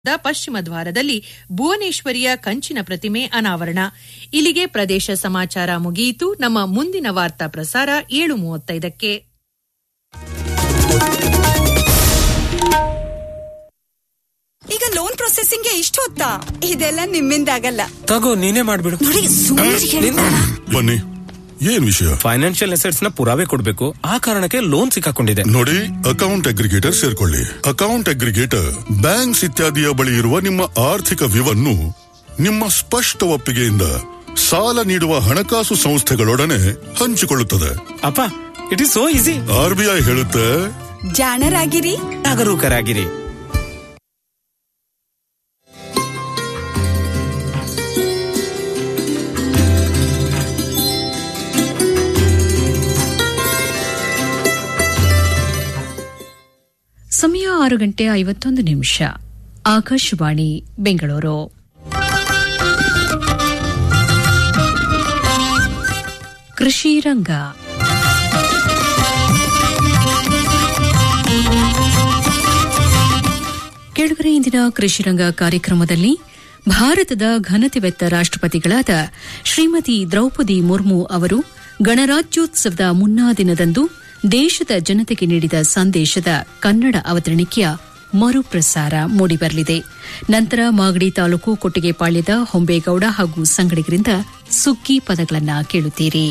The ಪಶ್ಚಿಮ ದ್ವಾರದಲ್ಲಿ ಭುವನೇಶ್ವರಿಯ ಕಂಚಿನ ಪ್ರತಿಮೆ ಅನಾವರಣ ಇಲ್ಲಿಗೆ ಪ್ರದೇಶ ಸಮಾಚಾರ ಮುಗಿಯಿತು ನಮ್ಮ ಮುಂದಿನ ವಾರ್ತಾ ಪ್ರಸಾರ ಏಳು ಮೂವತ್ತೈದಕ್ಕೆ ಈಗ ಲೋನ್ ಪ್ರೊಸೆಸಿಂಗ್ಗೆ ಇಷ್ಟು ಹೊತ್ತಾ ಇದೆಲ್ಲ ನಿಮ್ಮಿಂದ ಆಗಲ್ಲ ತಗೋ ನೀನೇ ಮಾಡ್ಬಿಡು ನೋಡಿ ಸುಮ್ಮನೆ ಬನ್ನಿ ಏನ್ ವಿಷಯ ಫೈನಾನ್ಷಿಯಲ್ ಅಸೆಟ್ಸ್ ನ ಪುರಾವೆ ಕೊಡ್ಬೇಕು ಆ ಕಾರಣಕ್ಕೆ ಲೋನ್ ಸಿಕ್ಕಾಕೊಂಡಿದೆ ನೋಡಿ ಅಕೌಂಟ್ ಅಗ್ರಿಗೇಟರ್ ಸೇರ್ಕೊಳ್ಳಿ ಅಕೌಂಟ್ ಅಗ್ರಿಗೇಟರ್ ಬ್ಯಾಂಕ್ಸ್ ಇತ್ಯಾದಿಯ ಬಳಿ ಇರುವ ನಿಮ್ಮ ಆರ್ಥಿಕ ವಿವನ್ನು ನಿಮ್ಮ ಸ್ಪಷ್ಟ ಒಪ್ಪಿಗೆಯಿಂದ ಸಾಲ ನೀಡುವ ಹಣಕಾಸು ಸಂಸ್ಥೆಗಳೊಡನೆ ಹಂಚಿಕೊಳ್ಳುತ್ತದೆ ಅಪ್ಪ it is so easy RBI ಹೇಳುತ್ತೆ ಜಾಣರಾಗಿರಿ ಜಾಗರೂಕರಾಗಿರಿ ಸಮಯ ಆರು ಗಂಟೆ ಐವತ್ತೊಂದು ನಿಮಿಷ ಆಕಾಶವಾಣಿ ಬೆಂಗಳೂರು ಕೃಷಿ ರಂಗ ಕೆಳಗರೆ ಇಂದಿನ ಕೃಷಿ ರಂಗ ಕಾರ್ಯಕ್ರಮದಲ್ಲಿ ಭಾರತದ ಘನತೆವೆತ್ತ ರಾಷ್ಟ್ರಪತಿಗಳಾದ ಶ್ರೀಮತಿ ದ್ರೌಪದಿ ಮುರ್ಮು ಅವರು ಗಣರಾಜ್ಯೋತ್ಸವದ ಮುನ್ನಾ ದಿನದಂದು ದೇಶದ ಜನತೆಗೆ ನೀಡಿದ ಸಂದೇಶದ ಕನ್ನಡ ಅವತರಣಿಕೆಯ ಮರುಪ್ರಸಾರ ಮೂಡಿಬರಲಿದೆ ನಂತರ ಮಾಗಡಿ ತಾಲೂಕು ಕೊಟ್ಟಿಗೆಪಾಳ್ಯದ ಹೊಂಬೇಗೌಡ ಹಾಗೂ ಸಂಗಡಿಗರಿಂದ ಸುಗ್ಗಿ ಪದಗಳನ್ನು ಕೇಳುತ್ತೀರಿ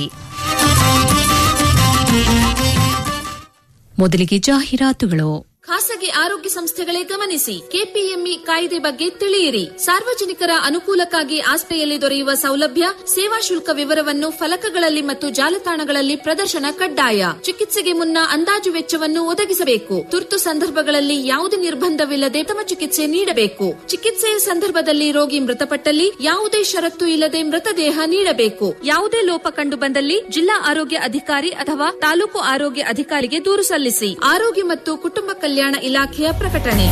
ಮೊದಲಿಗೆ ಜಾಹೀರಾತುಗಳು ಖಾಸಗಿ ಆರೋಗ್ಯ ಸಂಸ್ಥೆಗಳೇ ಗಮನಿಸಿ ಕೆಪಿಎಂಇ ಕಾಯ್ದೆ ಬಗ್ಗೆ ತಿಳಿಯಿರಿ ಸಾರ್ವಜನಿಕರ ಅನುಕೂಲಕ್ಕಾಗಿ ಆಸ್ಪೆಯಲ್ಲಿ ದೊರೆಯುವ ಸೌಲಭ್ಯ ಸೇವಾ ಶುಲ್ಕ ವಿವರವನ್ನು ಫಲಕಗಳಲ್ಲಿ ಮತ್ತು ಜಾಲತಾಣಗಳಲ್ಲಿ ಪ್ರದರ್ಶನ ಕಡ್ಡಾಯ ಚಿಕಿತ್ಸೆಗೆ ಮುನ್ನ ಅಂದಾಜು ವೆಚ್ಚವನ್ನು ಒದಗಿಸಬೇಕು ತುರ್ತು ಸಂದರ್ಭಗಳಲ್ಲಿ ಯಾವುದೇ ನಿರ್ಬಂಧವಿಲ್ಲದೆ ತಮ್ಮ ಚಿಕಿತ್ಸೆ ನೀಡಬೇಕು ಚಿಕಿತ್ಸೆಯ ಸಂದರ್ಭದಲ್ಲಿ ರೋಗಿ ಮೃತಪಟ್ಟಲ್ಲಿ ಯಾವುದೇ ಷರತ್ತು ಇಲ್ಲದೆ ಮೃತದೇಹ ನೀಡಬೇಕು ಯಾವುದೇ ಲೋಪ ಕಂಡು ಬಂದಲ್ಲಿ ಜಿಲ್ಲಾ ಆರೋಗ್ಯ ಅಧಿಕಾರಿ ಅಥವಾ ತಾಲೂಕು ಆರೋಗ್ಯ ಅಧಿಕಾರಿಗೆ ದೂರು ಸಲ್ಲಿಸಿ ಆರೋಗ್ಯ ಮತ್ತು ಕುಟುಂಬ ಕಲ್ಯಾಣ ಇಲಾಖೆಯ ಪ್ರಕಟಣೆ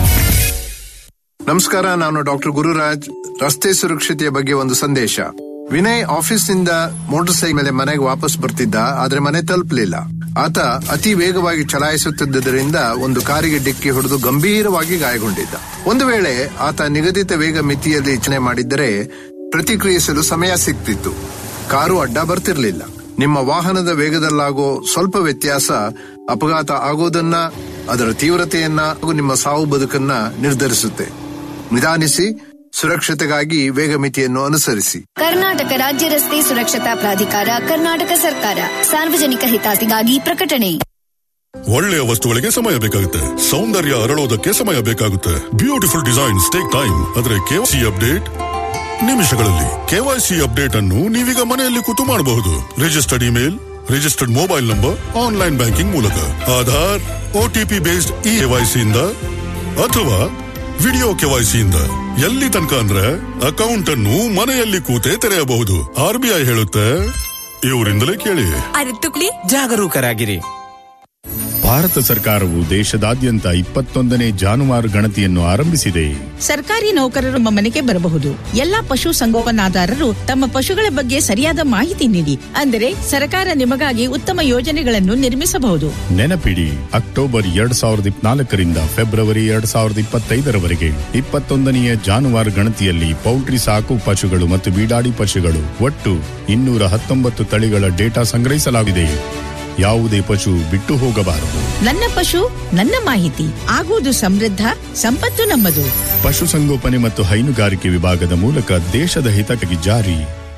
ನಮಸ್ಕಾರ ನಾನು ಡಾಕ್ಟರ್ ಗುರುರಾಜ್ ರಸ್ತೆ ಸುರಕ್ಷತೆಯ ಬಗ್ಗೆ ಒಂದು ಸಂದೇಶ ವಿನಯ್ ಆಫೀಸ್ನಿಂದ ಮೋಟಾರ್ ಸೈಕಲ್ ಮೇಲೆ ಮನೆಗೆ ವಾಪಸ್ ಬರ್ತಿದ್ದ ಆದ್ರೆ ಮನೆ ತಲುಪಲಿಲ್ಲ ಆತ ಅತಿ ವೇಗವಾಗಿ ಚಲಾಯಿಸುತ್ತಿದ್ದರಿಂದ ಒಂದು ಕಾರಿಗೆ ಡಿಕ್ಕಿ ಹೊಡೆದು ಗಂಭೀರವಾಗಿ ಗಾಯಗೊಂಡಿದ್ದ ಒಂದು ವೇಳೆ ಆತ ನಿಗದಿತ ವೇಗ ಮಿತಿಯಲ್ಲಿ ಚಲನೆ ಮಾಡಿದ್ದರೆ ಪ್ರತಿಕ್ರಿಯಿಸಲು ಸಮಯ ಸಿಗ್ತಿತ್ತು ಕಾರು ಅಡ್ಡ ಬರ್ತಿರ್ಲಿಲ್ಲ ನಿಮ್ಮ ವಾಹನದ ವೇಗದಲ್ಲಾಗೋ ಸ್ವಲ್ಪ ವ್ಯತ್ಯಾಸ ಅಪಘಾತ ಆಗೋದನ್ನ ಅದರ ತೀವ್ರತೆಯನ್ನ ಹಾಗೂ ನಿಮ್ಮ ಸಾವು ಬದುಕನ್ನ ನಿರ್ಧರಿಸುತ್ತೆ ನಿಧಾನಿಸಿ ಸುರಕ್ಷತೆಗಾಗಿ ವೇಗ ಮಿತಿಯನ್ನು ಅನುಸರಿಸಿ ಕರ್ನಾಟಕ ರಾಜ್ಯ ರಸ್ತೆ ಸುರಕ್ಷತಾ ಪ್ರಾಧಿಕಾರ ಕರ್ನಾಟಕ ಸರ್ಕಾರ ಸಾರ್ವಜನಿಕ ಹಿತಾಸಕ್ತಿಗಾಗಿ ಪ್ರಕಟಣೆ ಒಳ್ಳೆಯ ವಸ್ತುಗಳಿಗೆ ಸಮಯ ಬೇಕಾಗುತ್ತೆ ಸೌಂದರ್ಯ ಅರಳೋದಕ್ಕೆ ಸಮಯ ಬೇಕಾಗುತ್ತೆ ಬ್ಯೂಟಿಫುಲ್ ಡಿಸೈನ್ಸ್ ಟೇಕ್ ಟೈಮ್ ಆದ್ರೆ ಕೆವೈಸಿ ಅಪ್ಡೇಟ್ ನಿಮಿಷಗಳಲ್ಲಿ ಕೆವೈಸಿ ಅಪ್ಡೇಟ್ ಅನ್ನು ನೀವೀಗ ಮನೆಯಲ್ಲಿ ಕೂತು ಮಾಡಬಹುದು registered email registered mobile number online banking ಮೂಲಕ ಆಧಾರ್ ಒಟಿಪಿ ಬೇಸ್ಡ್ ಇ ಕೆವೈಸಿಯಿಂದ ಅಥವಾ ವಿಡಿಯೋ ಕೆವೈಸಿಯಿಂದ ಎಲ್ಲಿ ತನಕ ಅಂದ್ರೆ ಅಕೌಂಟ್ ಅನ್ನು ಮನೆಯಲ್ಲಿ ಕೂತೇ ತೆರೆಯಬಹುದು ಆರ್ಬಿಐ ಹೇಳುತ್ತೆ ಇವರಿಂದಲೇ ಕೇಳಿ ಅರಿತುಕ್ಲಿ ಜಾಗರೂಕರಾಗಿರಿ ಭಾರತ ಸರ್ಕಾರವು ದೇಶದಾದ್ಯಂತ ಇಪ್ಪತ್ತೊಂದನೇ ಜಾನುವಾರು ಗಣತಿಯನ್ನು ಆರಂಭಿಸಿದೆ ಸರ್ಕಾರಿ ನೌಕರರು ನಮ್ಮ ಮನೆಗೆ ಬರಬಹುದು ಎಲ್ಲಾ ಪಶು ಸಂಗೋಪನಾದಾರರು ತಮ್ಮ ಪಶುಗಳ ಬಗ್ಗೆ ಸರಿಯಾದ ಮಾಹಿತಿ ನೀಡಿ ಅಂದರೆ ಸರ್ಕಾರ ನಿಮಗಾಗಿ ಉತ್ತಮ ಯೋಜನೆಗಳನ್ನು ನಿರ್ಮಿಸಬಹುದು ನೆನಪಿಡಿ ಅಕ್ಟೋಬರ್ ಎರಡ್ ಸಾವಿರದ ಇಪ್ಪನಾಲ್ಕರಿಂದ ಫೆಬ್ರವರಿ ಎರಡ್ ಸಾವಿರದ ಇಪ್ಪತ್ತೈದರವರೆಗೆ ಇಪ್ಪತ್ತೊಂದನೆಯ ಜಾನುವಾರು ಗಣತಿಯಲ್ಲಿ ಪೌಲ್ಟ್ರಿ ಸಾಕು ಪಶುಗಳು ಮತ್ತು ಬೀಡಾಡಿ ಪಶುಗಳು ಒಟ್ಟು ಇನ್ನೂರ ಹತ್ತೊಂಬತ್ತು ತಳಿಗಳ ಡೇಟಾ ಸಂಗ್ರಹಿಸಲಾಗಿದೆ ಯಾವುದೇ ಪಶು ಬಿಟ್ಟು ಹೋಗಬಾರದು ನನ್ನ ಪಶು ನನ್ನ ಮಾಹಿತಿ ಆಗುವುದು ಸಮೃದ್ಧ ಸಂಪತ್ತು ನಮ್ಮದು ಪಶುಸಂಗೋಪನೆ ಮತ್ತು ಹೈನುಗಾರಿಕೆ ವಿಭಾಗದ ಮೂಲಕ ದೇಶದ ಹಿತಕ್ಕಾಗಿ ಜಾರಿ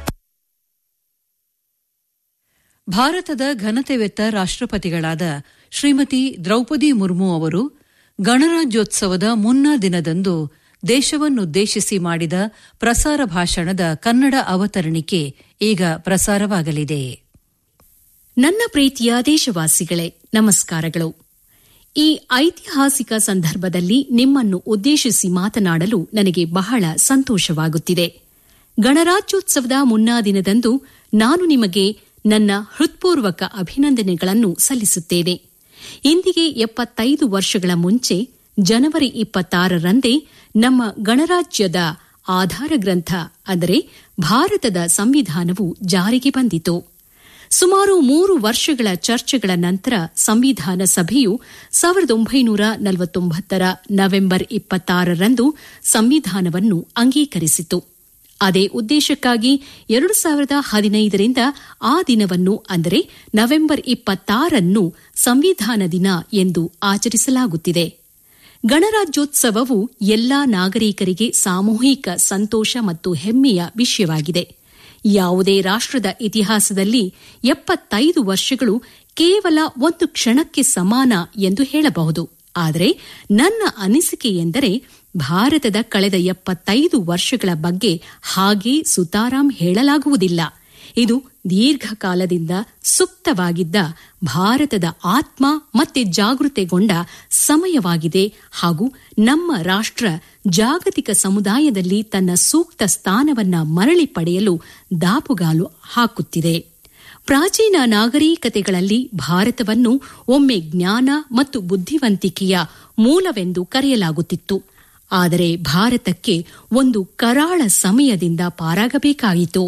ಭಾರತದ ಘನತೆವೆತ್ತ ರಾಷ್ಟ್ರಪತಿಗಳಾದ ಶ್ರೀಮತಿ ದ್ರೌಪದಿ ಮುರ್ಮು ಅವರು ಗಣರಾಜ್ಯೋತ್ಸವದ ಮುನ್ನಾ ದಿನದಂದು ದೇಶವನ್ನುದ್ದೇಶಿಸಿ ಮಾಡಿದ ಪ್ರಸಾರ ಭಾಷಣದ ಕನ್ನಡ ಅವತರಣಿಕೆ ಈಗ ಪ್ರಸಾರವಾಗಲಿದೆ ನನ್ನ ಪ್ರೀತಿಯ ದೇಶವಾಸಿಗಳೇ ನಮಸ್ಕಾರಗಳು ಈ ಐತಿಹಾಸಿಕ ಸಂದರ್ಭದಲ್ಲಿ ನಿಮ್ಮನ್ನು ಉದ್ದೇಶಿಸಿ ಮಾತನಾಡಲು ನನಗೆ ಬಹಳ ಸಂತೋಷವಾಗುತ್ತಿದೆ ಗಣರಾಜ್ಯೋತ್ಸವದ ಮುನ್ನಾ ದಿನದಂದು ನಾನು ನಿಮಗೆ ನನ್ನ ಹೃತ್ಪೂರ್ವಕ ಅಭಿನಂದನೆಗಳನ್ನು ಸಲ್ಲಿಸುತ್ತೇನೆ ಇಂದಿಗೆ ಎಪ್ಪತ್ತೈದು ವರ್ಷಗಳ ಮುಂಚೆ ಜನವರಿ ಇಪ್ಪತ್ತಾರರಂದೇ ನಮ್ಮ ಗಣರಾಜ್ಯದ ಆಧಾರ ಗ್ರಂಥ ಅಂದರೆ ಭಾರತದ ಸಂವಿಧಾನವು ಜಾರಿಗೆ ಬಂದಿತು ಸುಮಾರು ಮೂರು ವರ್ಷಗಳ ಚರ್ಚೆಗಳ ನಂತರ ಸಂವಿಧಾನ ಸಭೆಯು ಸಾವಿರದ ಒಂಬೈನೂರ ನಲವತ್ತೊಂಬತ್ತರ ನವೆಂಬರ್ ಇಪ್ಪತ್ತಾರರಂದು ಸಂವಿಧಾನವನ್ನು ಅಂಗೀಕರಿಸಿತು ಅದೇ ಉದ್ದೇಶಕ್ಕಾಗಿ ಎರಡು ಸಾವಿರದ ಹದಿನೈದರಿಂದ ಆ ದಿನವನ್ನು ಅಂದರೆ ನವೆಂಬರ್ ಇಪ್ಪತ್ತಾರನ್ನು ಸಂವಿಧಾನ ದಿನ ಎಂದು ಆಚರಿಸಲಾಗುತ್ತಿದೆ ಗಣರಾಜ್ಯೋತ್ಸವವು ಎಲ್ಲಾ ನಾಗರಿಕರಿಗೆ ಸಾಮೂಹಿಕ ಸಂತೋಷ ಮತ್ತು ಹೆಮ್ಮೆಯ ವಿಷಯವಾಗಿದೆ ಯಾವುದೇ ರಾಷ್ಟ್ರದ ಇತಿಹಾಸದಲ್ಲಿ ಎಪ್ಪತ್ತೈದು ವರ್ಷಗಳು ಕೇವಲ ಒಂದು ಕ್ಷಣಕ್ಕೆ ಸಮಾನ ಎಂದು ಹೇಳಬಹುದು ಆದರೆ ನನ್ನ ಅನಿಸಿಕೆ ಎಂದರೆ ಭಾರತದ ಕಳೆದ ಎಪ್ಪತ್ತೈದು ವರ್ಷಗಳ ಬಗ್ಗೆ ಹಾಗೆ ಸುತಾರಾಂ ಹೇಳಲಾಗುವುದಿಲ್ಲ ಇದು ದೀರ್ಘಕಾಲದಿಂದ ಸುಪ್ತವಾಗಿದ್ದ ಭಾರತದ ಆತ್ಮ ಮತ್ತೆ ಜಾಗೃತೆಗೊಂಡ ಸಮಯವಾಗಿದೆ ಹಾಗೂ ನಮ್ಮ ರಾಷ್ಟ್ರ ಜಾಗತಿಕ ಸಮುದಾಯದಲ್ಲಿ ತನ್ನ ಸೂಕ್ತ ಸ್ಥಾನವನ್ನ ಮರಳಿ ಪಡೆಯಲು ದಾಪುಗಾಲು ಹಾಕುತ್ತಿದೆ ಪ್ರಾಚೀನ ನಾಗರಿಕತೆಗಳಲ್ಲಿ ಭಾರತವನ್ನು ಒಮ್ಮೆ ಜ್ಞಾನ ಮತ್ತು ಬುದ್ಧಿವಂತಿಕೆಯ ಮೂಲವೆಂದು ಕರೆಯಲಾಗುತ್ತಿತ್ತು ಆದರೆ ಭಾರತಕ್ಕೆ ಒಂದು ಕರಾಳ ಸಮಯದಿಂದ ಪಾರಾಗಬೇಕಾಯಿತು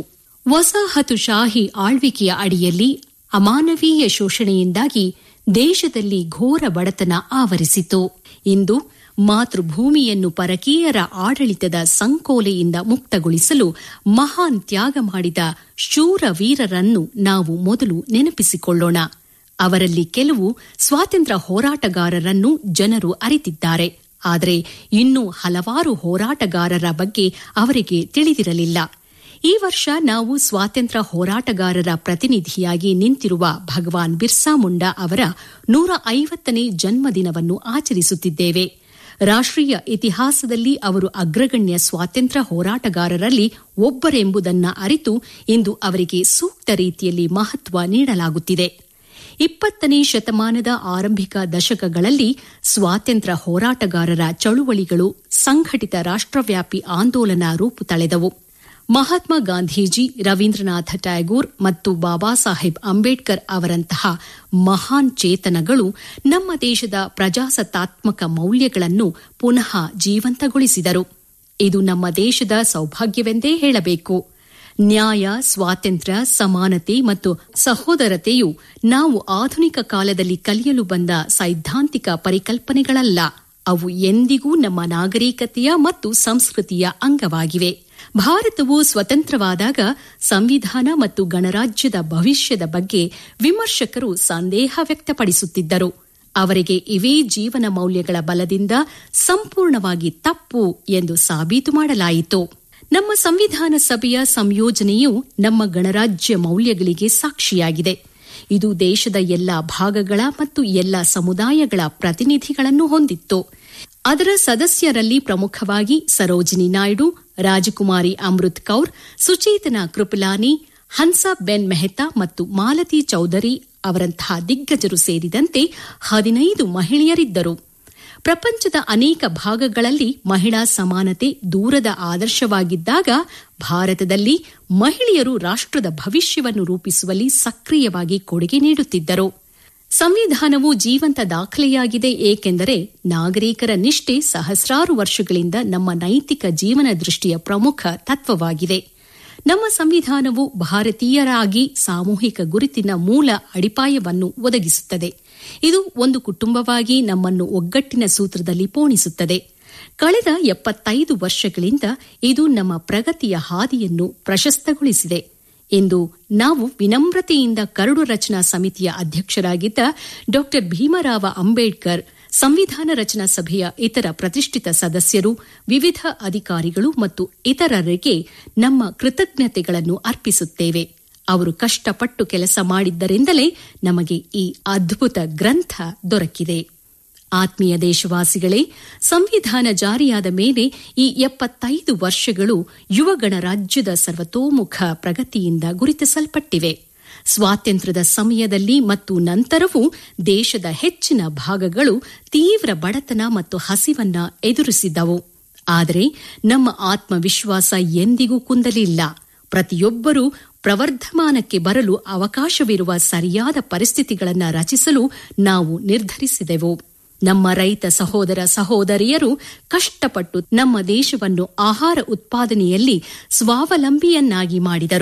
ವಸಾಹತುಶಾಹಿ ಆಳ್ವಿಕೆಯ ಅಡಿಯಲ್ಲಿ ಅಮಾನವೀಯ ಶೋಷಣೆಯಿಂದಾಗಿ ದೇಶದಲ್ಲಿ ಘೋರ ಬಡತನ ಆವರಿಸಿತು ಇಂದು ಮಾತೃಭೂಮಿಯನ್ನು ಪರಕೀಯರ ಆಡಳಿತದ ಸಂಕೋಲೆಯಿಂದ ಮುಕ್ತಗೊಳಿಸಲು ಮಹಾನ್ ತ್ಯಾಗ ಮಾಡಿದ ಶೂರ ವೀರರನ್ನು ನಾವು ಮೊದಲು ನೆನಪಿಸಿಕೊಳ್ಳೋಣ ಅವರಲ್ಲಿ ಕೆಲವು ಸ್ವಾತಂತ್ರ್ಯ ಹೋರಾಟಗಾರರನ್ನು ಜನರು ಅರಿತಿದ್ದಾರೆ ಆದರೆ ಇನ್ನೂ ಹಲವಾರು ಹೋರಾಟಗಾರರ ಬಗ್ಗೆ ಅವರಿಗೆ ತಿಳಿದಿರಲಿಲ್ಲ ಈ ವರ್ಷ ನಾವು ಸ್ವಾತಂತ್ರ್ಯ ಹೋರಾಟಗಾರರ ಪ್ರತಿನಿಧಿಯಾಗಿ ನಿಂತಿರುವ ಭಗವಾನ್ ಬಿರ್ಸಾ ಮುಂಡಾ ಅವರ ನೂರ ಐವತ್ತನೇ ಜನ್ಮದಿನವನ್ನು ಆಚರಿಸುತ್ತಿದ್ದೇವೆ ರಾಷ್ಟ್ರೀಯ ಇತಿಹಾಸದಲ್ಲಿ ಅವರು ಅಗ್ರಗಣ್ಯ ಸ್ವಾತಂತ್ರ್ಯ ಹೋರಾಟಗಾರರಲ್ಲಿ ಒಬ್ಬರೆಂಬುದನ್ನ ಅರಿತು ಇಂದು ಅವರಿಗೆ ಸೂಕ್ತ ರೀತಿಯಲ್ಲಿ ಮಹತ್ವ ನೀಡಲಾಗುತ್ತಿದೆ ಇಪ್ಪತ್ತನೇ ಶತಮಾನದ ಆರಂಭಿಕ ದಶಕಗಳಲ್ಲಿ ಸ್ವಾತಂತ್ರ್ಯ ಹೋರಾಟಗಾರರ ಚಳುವಳಿಗಳು ಸಂಘಟಿತ ರಾಷ್ಟ್ರವ್ಯಾಪಿ ಆಂದೋಲನ ರೂಪು ತಳೆದವು ಮಹಾತ್ಮ ಗಾಂಧೀಜಿ ರವೀಂದ್ರನಾಥ ಟ್ಯಾಗೂರ್ ಮತ್ತು ಬಾಬಾ ಸಾಹೇಬ್ ಅಂಬೇಡ್ಕರ್ ಅವರಂತಹ ಮಹಾನ್ ಚೇತನಗಳು ನಮ್ಮ ದೇಶದ ಪ್ರಜಾಸತ್ತಾತ್ಮಕ ಮೌಲ್ಯಗಳನ್ನು ಪುನಃ ಜೀವಂತಗೊಳಿಸಿದರು ಇದು ನಮ್ಮ ದೇಶದ ಸೌಭಾಗ್ಯವೆಂದೇ ಹೇಳಬೇಕು ನ್ಯಾಯ ಸ್ವಾತಂತ್ರ್ಯ ಸಮಾನತೆ ಮತ್ತು ಸಹೋದರತೆಯು ನಾವು ಆಧುನಿಕ ಕಾಲದಲ್ಲಿ ಕಲಿಯಲು ಬಂದ ಸೈದ್ಧಾಂತಿಕ ಪರಿಕಲ್ಪನೆಗಳಲ್ಲ ಅವು ಎಂದಿಗೂ ನಮ್ಮ ನಾಗರಿಕತೆಯ ಮತ್ತು ಸಂಸ್ಕೃತಿಯ ಅಂಗವಾಗಿವೆ ಭಾರತವು ಸ್ವತಂತ್ರವಾದಾಗ ಸಂವಿಧಾನ ಮತ್ತು ಗಣರಾಜ್ಯದ ಭವಿಷ್ಯದ ಬಗ್ಗೆ ವಿಮರ್ಶಕರು ಸಂದೇಹ ವ್ಯಕ್ತಪಡಿಸುತ್ತಿದ್ದರು ಅವರಿಗೆ ಇವೇ ಜೀವನ ಮೌಲ್ಯಗಳ ಬಲದಿಂದ ಸಂಪೂರ್ಣವಾಗಿ ತಪ್ಪು ಎಂದು ಸಾಬೀತು ಮಾಡಲಾಯಿತು ನಮ್ಮ ಸಂವಿಧಾನ ಸಭೆಯ ಸಂಯೋಜನೆಯು ನಮ್ಮ ಗಣರಾಜ್ಯ ಮೌಲ್ಯಗಳಿಗೆ ಸಾಕ್ಷಿಯಾಗಿದೆ ಇದು ದೇಶದ ಎಲ್ಲಾ ಭಾಗಗಳ ಮತ್ತು ಎಲ್ಲ ಸಮುದಾಯಗಳ ಪ್ರತಿನಿಧಿಗಳನ್ನು ಹೊಂದಿತ್ತು ಅದರ ಸದಸ್ಯರಲ್ಲಿ ಪ್ರಮುಖವಾಗಿ ಸರೋಜಿನಿ ನಾಯ್ಡು ರಾಜಕುಮಾರಿ ಅಮೃತ್ ಕೌರ್ ಸುಚೇತನಾ ಕೃಪಲಾನಿ ಹನ್ಸಾ ಬೆನ್ ಮೆಹ್ತಾ ಮತ್ತು ಮಾಲತಿ ಚೌಧರಿ ಅವರಂತಹ ದಿಗ್ಗಜರು ಸೇರಿದಂತೆ ಹದಿನೈದು ಮಹಿಳೆಯರಿದ್ದರು ಪ್ರಪಂಚದ ಅನೇಕ ಭಾಗಗಳಲ್ಲಿ ಮಹಿಳಾ ಸಮಾನತೆ ದೂರದ ಆದರ್ಶವಾಗಿದ್ದಾಗ ಭಾರತದಲ್ಲಿ ಮಹಿಳೆಯರು ರಾಷ್ಟ್ರದ ಭವಿಷ್ಯವನ್ನು ರೂಪಿಸುವಲ್ಲಿ ಸಕ್ರಿಯವಾಗಿ ಕೊಡುಗೆ ನೀಡುತ್ತಿದ್ದರು ಸಂವಿಧಾನವು ಜೀವಂತ ದಾಖಲೆಯಾಗಿದೆ ಏಕೆಂದರೆ ನಾಗರಿಕರ ನಿಷ್ಠೆ ಸಹಸ್ರಾರು ವರ್ಷಗಳಿಂದ ನಮ್ಮ ನೈತಿಕ ಜೀವನ ದೃಷ್ಟಿಯ ಪ್ರಮುಖ ತತ್ವವಾಗಿದೆ ನಮ್ಮ ಸಂವಿಧಾನವು ಭಾರತೀಯರಾಗಿ ಸಾಮೂಹಿಕ ಗುರುತಿನ ಮೂಲ ಅಡಿಪಾಯವನ್ನು ಒದಗಿಸುತ್ತದೆ ಇದು ಒಂದು ಕುಟುಂಬವಾಗಿ ನಮ್ಮನ್ನು ಒಗ್ಗಟ್ಟಿನ ಸೂತ್ರದಲ್ಲಿ ಪೋಣಿಸುತ್ತದೆ ಕಳೆದ ಎಪ್ಪತ್ತೈದು ವರ್ಷಗಳಿಂದ ಇದು ನಮ್ಮ ಪ್ರಗತಿಯ ಹಾದಿಯನ್ನು ಪ್ರಶಸ್ತಗೊಳಿಸಿದೆ ಎಂದು ನಾವು ವಿನಮ್ರತೆಯಿಂದ ಕರಡು ರಚನಾ ಸಮಿತಿಯ ಅಧ್ಯಕ್ಷರಾಗಿದ್ದ ಡಾ ಭೀಮರಾವ ಅಂಬೇಡ್ಕರ್ ಸಂವಿಧಾನ ರಚನಾ ಸಭೆಯ ಇತರ ಪ್ರತಿಷ್ಠಿತ ಸದಸ್ಯರು ವಿವಿಧ ಅಧಿಕಾರಿಗಳು ಮತ್ತು ಇತರರಿಗೆ ನಮ್ಮ ಕೃತಜ್ಞತೆಗಳನ್ನು ಅರ್ಪಿಸುತ್ತೇವೆ ಅವರು ಕಷ್ಟಪಟ್ಟು ಕೆಲಸ ಮಾಡಿದ್ದರಿಂದಲೇ ನಮಗೆ ಈ ಅದ್ಭುತ ಗ್ರಂಥ ದೊರಕಿದೆ ಆತ್ಮೀಯ ದೇಶವಾಸಿಗಳೇ ಸಂವಿಧಾನ ಜಾರಿಯಾದ ಮೇಲೆ ಈ ಎಪ್ಪತ್ತೈದು ವರ್ಷಗಳು ಯುವಗಣ ರಾಜ್ಯದ ಸರ್ವತೋಮುಖ ಪ್ರಗತಿಯಿಂದ ಗುರುತಿಸಲ್ಪಟ್ಟಿವೆ ಸ್ವಾತಂತ್ರ್ಯದ ಸಮಯದಲ್ಲಿ ಮತ್ತು ನಂತರವೂ ದೇಶದ ಹೆಚ್ಚಿನ ಭಾಗಗಳು ತೀವ್ರ ಬಡತನ ಮತ್ತು ಹಸಿವನ್ನ ಎದುರಿಸಿದ್ದವು ಆದರೆ ನಮ್ಮ ಆತ್ಮವಿಶ್ವಾಸ ಎಂದಿಗೂ ಕುಂದಲಿಲ್ಲ ಪ್ರತಿಯೊಬ್ಬರೂ ಪ್ರವರ್ಧಮಾನಕ್ಕೆ ಬರಲು ಅವಕಾಶವಿರುವ ಸರಿಯಾದ ಪರಿಸ್ಥಿತಿಗಳನ್ನು ರಚಿಸಲು ನಾವು ನಿರ್ಧರಿಸಿದೆವು ನಮ್ಮ ರೈತ ಸಹೋದರ ಸಹೋದರಿಯರು ಕಷ್ಟಪಟ್ಟು ನಮ್ಮ ದೇಶವನ್ನು ಆಹಾರ ಉತ್ಪಾದನೆಯಲ್ಲಿ ಸ್ವಾವಲಂಬಿಯನ್ನಾಗಿ ಮಾಡಿದರು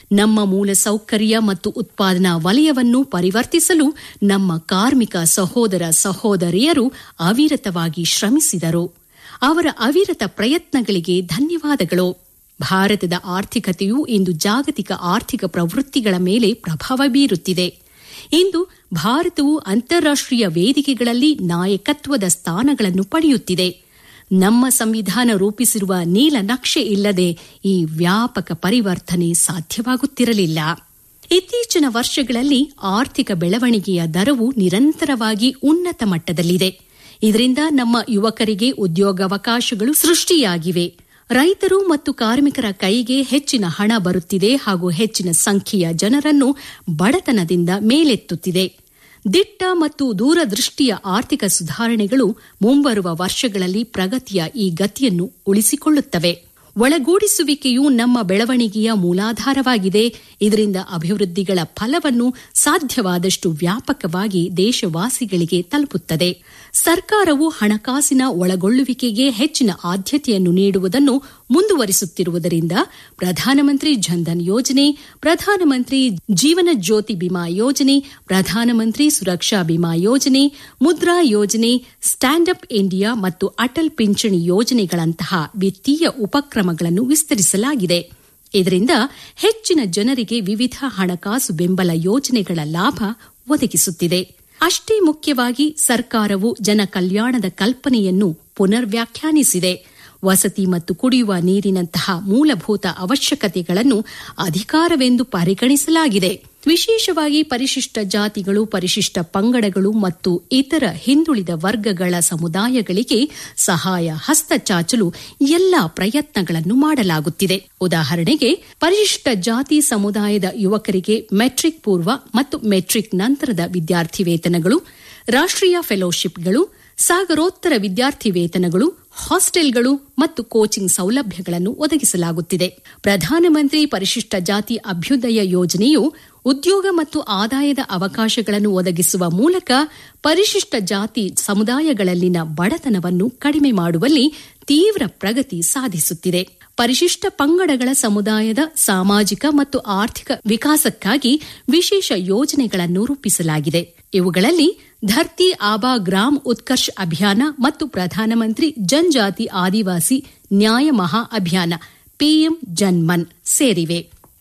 ನಮ್ಮ ಮೂಲ ಸೌಕರ್ಯ ಮತ್ತು ಉತ್ಪಾದನಾ ವಲಯವನ್ನು ಪರಿವರ್ತಿಸಲು ನಮ್ಮ ಕಾರ್ಮಿಕ ಸಹೋದರ ಸಹೋದರಿಯರು ಅವಿರತವಾಗಿ ಶ್ರಮಿಸಿದರು ಅವರ ಅವಿರತ ಪ್ರಯತ್ನಗಳಿಗೆ ಧನ್ಯವಾದಗಳು ಭಾರತದ ಆರ್ಥಿಕತೆಯು ಇಂದು ಜಾಗತಿಕ ಆರ್ಥಿಕ ಪ್ರವೃತ್ತಿಗಳ ಮೇಲೆ ಪ್ರಭಾವ ಬೀರುತ್ತಿದೆ ಇಂದು ಭಾರತವು ಅಂತಾರಾಷ್ಟೀಯ ವೇದಿಕೆಗಳಲ್ಲಿ ನಾಯಕತ್ವದ ಸ್ಥಾನಗಳನ್ನು ಪಡೆಯುತ್ತಿದೆ ನಮ್ಮ ಸಂವಿಧಾನ ರೂಪಿಸಿರುವ ನೀಲನಕ್ಷೆ ಇಲ್ಲದೆ ಈ ವ್ಯಾಪಕ ಪರಿವರ್ತನೆ ಸಾಧ್ಯವಾಗುತ್ತಿರಲಿಲ್ಲ ಇತ್ತೀಚಿನ ವರ್ಷಗಳಲ್ಲಿ ಆರ್ಥಿಕ ಬೆಳವಣಿಗೆಯ ದರವು ನಿರಂತರವಾಗಿ ಉನ್ನತ ಮಟ್ಟದಲ್ಲಿದೆ ಇದರಿಂದ ನಮ್ಮ ಯುವಕರಿಗೆ ಉದ್ಯೋಗಾವಕಾಶಗಳು ಸೃಷ್ಟಿಯಾಗಿವೆ ರೈತರು ಮತ್ತು ಕಾರ್ಮಿಕರ ಕೈಗೆ ಹೆಚ್ಚಿನ ಹಣ ಬರುತ್ತಿದೆ ಹಾಗೂ ಹೆಚ್ಚಿನ ಸಂಖ್ಯೆಯ ಜನರನ್ನು ಬಡತನದಿಂದ ಮೇಲೆತ್ತುತ್ತಿದೆ ದಿಟ್ಟ ಮತ್ತು ದೂರದೃಷ್ಟಿಯ ಆರ್ಥಿಕ ಸುಧಾರಣೆಗಳು ಮುಂಬರುವ ವರ್ಷಗಳಲ್ಲಿ ಪ್ರಗತಿಯ ಈ ಗತಿಯನ್ನು ಉಳಿಸಿಕೊಳ್ಳುತ್ತವೆ ಒಳಗೂಡಿಸುವಿಕೆಯು ನಮ್ಮ ಬೆಳವಣಿಗೆಯ ಮೂಲಾಧಾರವಾಗಿದೆ ಇದರಿಂದ ಅಭಿವೃದ್ಧಿಗಳ ಫಲವನ್ನು ಸಾಧ್ಯವಾದಷ್ಟು ವ್ಯಾಪಕವಾಗಿ ದೇಶವಾಸಿಗಳಿಗೆ ತಲುಪುತ್ತದೆ ಸರ್ಕಾರವು ಹಣಕಾಸಿನ ಒಳಗೊಳ್ಳುವಿಕೆಗೆ ಹೆಚ್ಚಿನ ಆದ್ಯತೆಯನ್ನು ನೀಡುವುದನ್ನು ಮುಂದುವರಿಸುತ್ತಿರುವುದರಿಂದ ಪ್ರಧಾನಮಂತ್ರಿ ಜನ್ಧನ್ ಯೋಜನೆ ಪ್ರಧಾನಮಂತ್ರಿ ಜೀವನ ಜ್ಯೋತಿ ಬಿಮಾ ಯೋಜನೆ ಪ್ರಧಾನಮಂತ್ರಿ ಸುರಕ್ಷಾ ಬಿಮಾ ಯೋಜನೆ ಮುದ್ರಾ ಯೋಜನೆ ಸ್ಟ್ಯಾಂಡ್ ಅಪ್ ಇಂಡಿಯಾ ಮತ್ತು ಅಟಲ್ ಪಿಂಚಣಿ ಯೋಜನೆಗಳಂತಹ ವಿತ್ತೀಯ ಉಪಕ್ರಮಗಳನ್ನು ವಿಸ್ತರಿಸಲಾಗಿದೆ ಇದರಿಂದ ಹೆಚ್ಚಿನ ಜನರಿಗೆ ವಿವಿಧ ಹಣಕಾಸು ಬೆಂಬಲ ಯೋಜನೆಗಳ ಲಾಭ ಒದಗಿಸುತ್ತಿದೆ ಅಷ್ಟೇ ಮುಖ್ಯವಾಗಿ ಸರ್ಕಾರವು ಜನ ಕಲ್ಯಾಣದ ಕಲ್ಪನೆಯನ್ನು ಪುನರ್ವ್ಯಾಖ್ಯಾನಿಸಿದೆ ವಸತಿ ಮತ್ತು ಕುಡಿಯುವ ನೀರಿನಂತಹ ಮೂಲಭೂತ ಅವಶ್ಯಕತೆಗಳನ್ನು ಅಧಿಕಾರವೆಂದು ಪರಿಗಣಿಸಲಾಗಿದೆ ವಿಶೇಷವಾಗಿ ಪರಿಶಿಷ್ಟ ಜಾತಿಗಳು ಪರಿಶಿಷ್ಟ ಪಂಗಡಗಳು ಮತ್ತು ಇತರ ಹಿಂದುಳಿದ ವರ್ಗಗಳ ಸಮುದಾಯಗಳಿಗೆ ಸಹಾಯ ಹಸ್ತ ಚಾಚಲು ಎಲ್ಲಾ ಪ್ರಯತ್ನಗಳನ್ನು ಮಾಡಲಾಗುತ್ತಿದೆ ಉದಾಹರಣೆಗೆ ಪರಿಶಿಷ್ಟ ಜಾತಿ ಸಮುದಾಯದ ಯುವಕರಿಗೆ ಮೆಟ್ರಿಕ್ ಪೂರ್ವ ಮತ್ತು ಮೆಟ್ರಿಕ್ ನಂತರದ ವಿದ್ಯಾರ್ಥಿ ವೇತನಗಳು ರಾಷ್ಟೀಯ ಫೆಲೋಶಿಪ್ಗಳು ಸಾಗರೋತ್ತರ ವಿದ್ಯಾರ್ಥಿ ವೇತನಗಳು ಹಾಸ್ಟೆಲ್ಗಳು ಮತ್ತು ಕೋಚಿಂಗ್ ಸೌಲಭ್ಯಗಳನ್ನು ಒದಗಿಸಲಾಗುತ್ತಿದೆ ಪ್ರಧಾನಮಂತ್ರಿ ಪರಿಶಿಷ್ಟ ಜಾತಿ ಅಭ್ಯುದಯ ಯೋಜನೆಯು ಉದ್ಯೋಗ ಮತ್ತು ಆದಾಯದ ಅವಕಾಶಗಳನ್ನು ಒದಗಿಸುವ ಮೂಲಕ ಪರಿಶಿಷ್ಟ ಜಾತಿ ಸಮುದಾಯಗಳಲ್ಲಿನ ಬಡತನವನ್ನು ಕಡಿಮೆ ಮಾಡುವಲ್ಲಿ ತೀವ್ರ ಪ್ರಗತಿ ಸಾಧಿಸುತ್ತಿದೆ ಪರಿಶಿಷ್ಟ ಪಂಗಡಗಳ ಸಮುದಾಯದ ಸಾಮಾಜಿಕ ಮತ್ತು ಆರ್ಥಿಕ ವಿಕಾಸಕ್ಕಾಗಿ ವಿಶೇಷ ಯೋಜನೆಗಳನ್ನು ರೂಪಿಸಲಾಗಿದೆ ಇವುಗಳಲ್ಲಿ ಧರ್ತಿ ಆಬಾ ಗ್ರಾಮ್ ಉತ್ಕರ್ಷ್ ಅಭಿಯಾನ ಮತ್ತು ಪ್ರಧಾನಮಂತ್ರಿ ಜನಜಾತಿ ಆದಿವಾಸಿ ನ್ಯಾಯ ಮಹಾ ಅಭಿಯಾನ ಪಿಎಂ ಜನ್ಮನ್ ಸೇರಿವೆ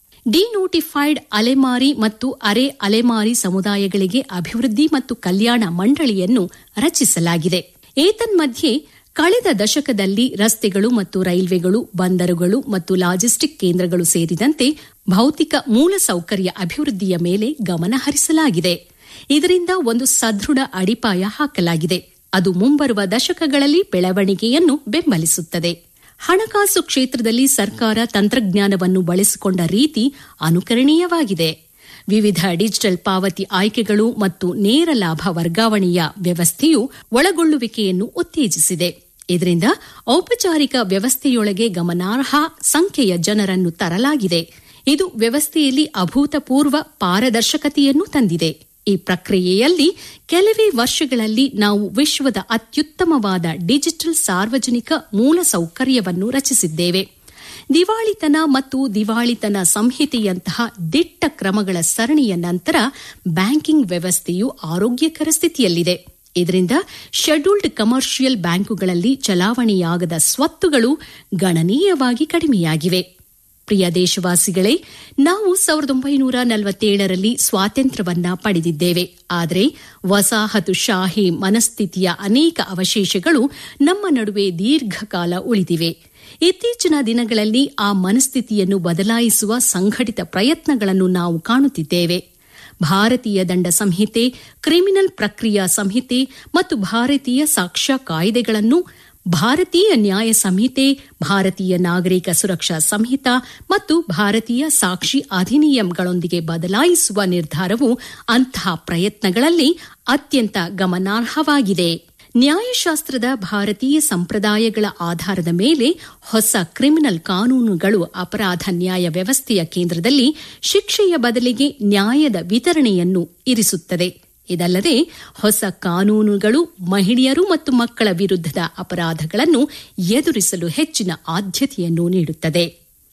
ಡಿನೋಟಿಫೈಡ್ ಅಲೆಮಾರಿ ಮತ್ತು ಅರೆ ಅಲೆಮಾರಿ ಸಮುದಾಯಗಳಿಗೆ ಅಭಿವೃದ್ಧಿ ಮತ್ತು ಕಲ್ಯಾಣ ಮಂಡಳಿಯನ್ನು ರಚಿಸಲಾಗಿದೆ ಏತನ್ಮಧ್ಯೆ ಕಳೆದ ದಶಕದಲ್ಲಿ ರಸ್ತೆಗಳು ಮತ್ತು ರೈಲ್ವೆಗಳು ಬಂದರುಗಳು ಮತ್ತು ಲಾಜಿಸ್ಟಿಕ್ ಕೇಂದ್ರಗಳು ಸೇರಿದಂತೆ ಭೌತಿಕ ಮೂಲಸೌಕರ್ಯ ಅಭಿವೃದ್ಧಿಯ ಮೇಲೆ ಗಮನ ಹರಿಸಲಾಗಿದೆ ಇದರಿಂದ ಒಂದು ಸದೃಢ ಅಡಿಪಾಯ ಹಾಕಲಾಗಿದೆ ಅದು ಮುಂಬರುವ ದಶಕಗಳಲ್ಲಿ ಬೆಳವಣಿಗೆಯನ್ನು ಬೆಂಬಲಿಸುತ್ತದೆ ಹಣಕಾಸು ಕ್ಷೇತ್ರದಲ್ಲಿ ಸರ್ಕಾರ ತಂತ್ರಜ್ಞಾನವನ್ನು ಬಳಸಿಕೊಂಡ ರೀತಿ ಅನುಕರಣೀಯವಾಗಿದೆ ವಿವಿಧ ಡಿಜಿಟಲ್ ಪಾವತಿ ಆಯ್ಕೆಗಳು ಮತ್ತು ನೇರ ಲಾಭ ವರ್ಗಾವಣೆಯ ವ್ಯವಸ್ಥೆಯು ಒಳಗೊಳ್ಳುವಿಕೆಯನ್ನು ಉತ್ತೇಜಿಸಿದೆ ಇದರಿಂದ ಔಪಚಾರಿಕ ವ್ಯವಸ್ಥೆಯೊಳಗೆ ಗಮನಾರ್ಹ ಸಂಖ್ಯೆಯ ಜನರನ್ನು ತರಲಾಗಿದೆ ಇದು ವ್ಯವಸ್ಥೆಯಲ್ಲಿ ಅಭೂತಪೂರ್ವ ಪಾರದರ್ಶಕತೆಯನ್ನು ತಂದಿದೆ ಈ ಪ್ರಕ್ರಿಯೆಯಲ್ಲಿ ಕೆಲವೇ ವರ್ಷಗಳಲ್ಲಿ ನಾವು ವಿಶ್ವದ ಅತ್ಯುತ್ತಮವಾದ ಡಿಜಿಟಲ್ ಸಾರ್ವಜನಿಕ ಮೂಲಸೌಕರ್ಯವನ್ನು ರಚಿಸಿದ್ದೇವೆ ದಿವಾಳಿತನ ಮತ್ತು ದಿವಾಳಿತನ ಸಂಹಿತೆಯಂತಹ ದಿಟ್ಟ ಕ್ರಮಗಳ ಸರಣಿಯ ನಂತರ ಬ್ಯಾಂಕಿಂಗ್ ವ್ಯವಸ್ಥೆಯು ಆರೋಗ್ಯಕರ ಸ್ಥಿತಿಯಲ್ಲಿದೆ ಇದರಿಂದ ಶೆಡ್ಯೂಲ್ಡ್ ಕಮರ್ಷಿಯಲ್ ಬ್ಯಾಂಕುಗಳಲ್ಲಿ ಚಲಾವಣೆಯಾಗದ ಸ್ವತ್ತುಗಳು ಗಣನೀಯವಾಗಿ ಕಡಿಮೆಯಾಗಿವೆ ಪ್ರಿಯ ದೇಶವಾಸಿಗಳೇ ನಾವು ಸಾವಿರದ ಒಂಬೈನೂರ ನಲವತ್ತೇಳರಲ್ಲಿ ಸ್ವಾತಂತ್ರ್ಯವನ್ನ ಪಡೆದಿದ್ದೇವೆ ಆದರೆ ವಸಾಹತುಶಾಹಿ ಮನಸ್ಥಿತಿಯ ಅನೇಕ ಅವಶೇಷಗಳು ನಮ್ಮ ನಡುವೆ ದೀರ್ಘಕಾಲ ಉಳಿದಿವೆ ಇತ್ತೀಚಿನ ದಿನಗಳಲ್ಲಿ ಆ ಮನಸ್ಥಿತಿಯನ್ನು ಬದಲಾಯಿಸುವ ಸಂಘಟಿತ ಪ್ರಯತ್ನಗಳನ್ನು ನಾವು ಕಾಣುತ್ತಿದ್ದೇವೆ ಭಾರತೀಯ ದಂಡ ಸಂಹಿತೆ ಕ್ರಿಮಿನಲ್ ಪ್ರಕ್ರಿಯಾ ಸಂಹಿತೆ ಮತ್ತು ಭಾರತೀಯ ಸಾಕ್ಷ್ಯ ಕಾಯ್ದೆಗಳನ್ನು ಭಾರತೀಯ ನ್ಯಾಯ ಸಂಹಿತೆ ಭಾರತೀಯ ನಾಗರಿಕ ಸುರಕ್ಷಾ ಸಂಹಿತ ಮತ್ತು ಭಾರತೀಯ ಸಾಕ್ಷಿ ಅಧಿನಿಯಂಗಳೊಂದಿಗೆ ಬದಲಾಯಿಸುವ ನಿರ್ಧಾರವು ಅಂತಹ ಪ್ರಯತ್ನಗಳಲ್ಲಿ ಅತ್ಯಂತ ಗಮನಾರ್ಹವಾಗಿದೆ ನ್ಯಾಯಶಾಸ್ತ್ರದ ಭಾರತೀಯ ಸಂಪ್ರದಾಯಗಳ ಆಧಾರದ ಮೇಲೆ ಹೊಸ ಕ್ರಿಮಿನಲ್ ಕಾನೂನುಗಳು ಅಪರಾಧ ನ್ಯಾಯ ವ್ಯವಸ್ಥೆಯ ಕೇಂದ್ರದಲ್ಲಿ ಶಿಕ್ಷೆಯ ಬದಲಿಗೆ ನ್ಯಾಯದ ವಿತರಣೆಯನ್ನು ಇರಿಸುತ್ತದೆ ಇದಲ್ಲದೆ ಹೊಸ ಕಾನೂನುಗಳು ಮಹಿಳೆಯರು ಮತ್ತು ಮಕ್ಕಳ ವಿರುದ್ಧದ ಅಪರಾಧಗಳನ್ನು ಎದುರಿಸಲು ಹೆಚ್ಚಿನ ಆದ್ಯತೆಯನ್ನು ನೀಡುತ್ತದೆ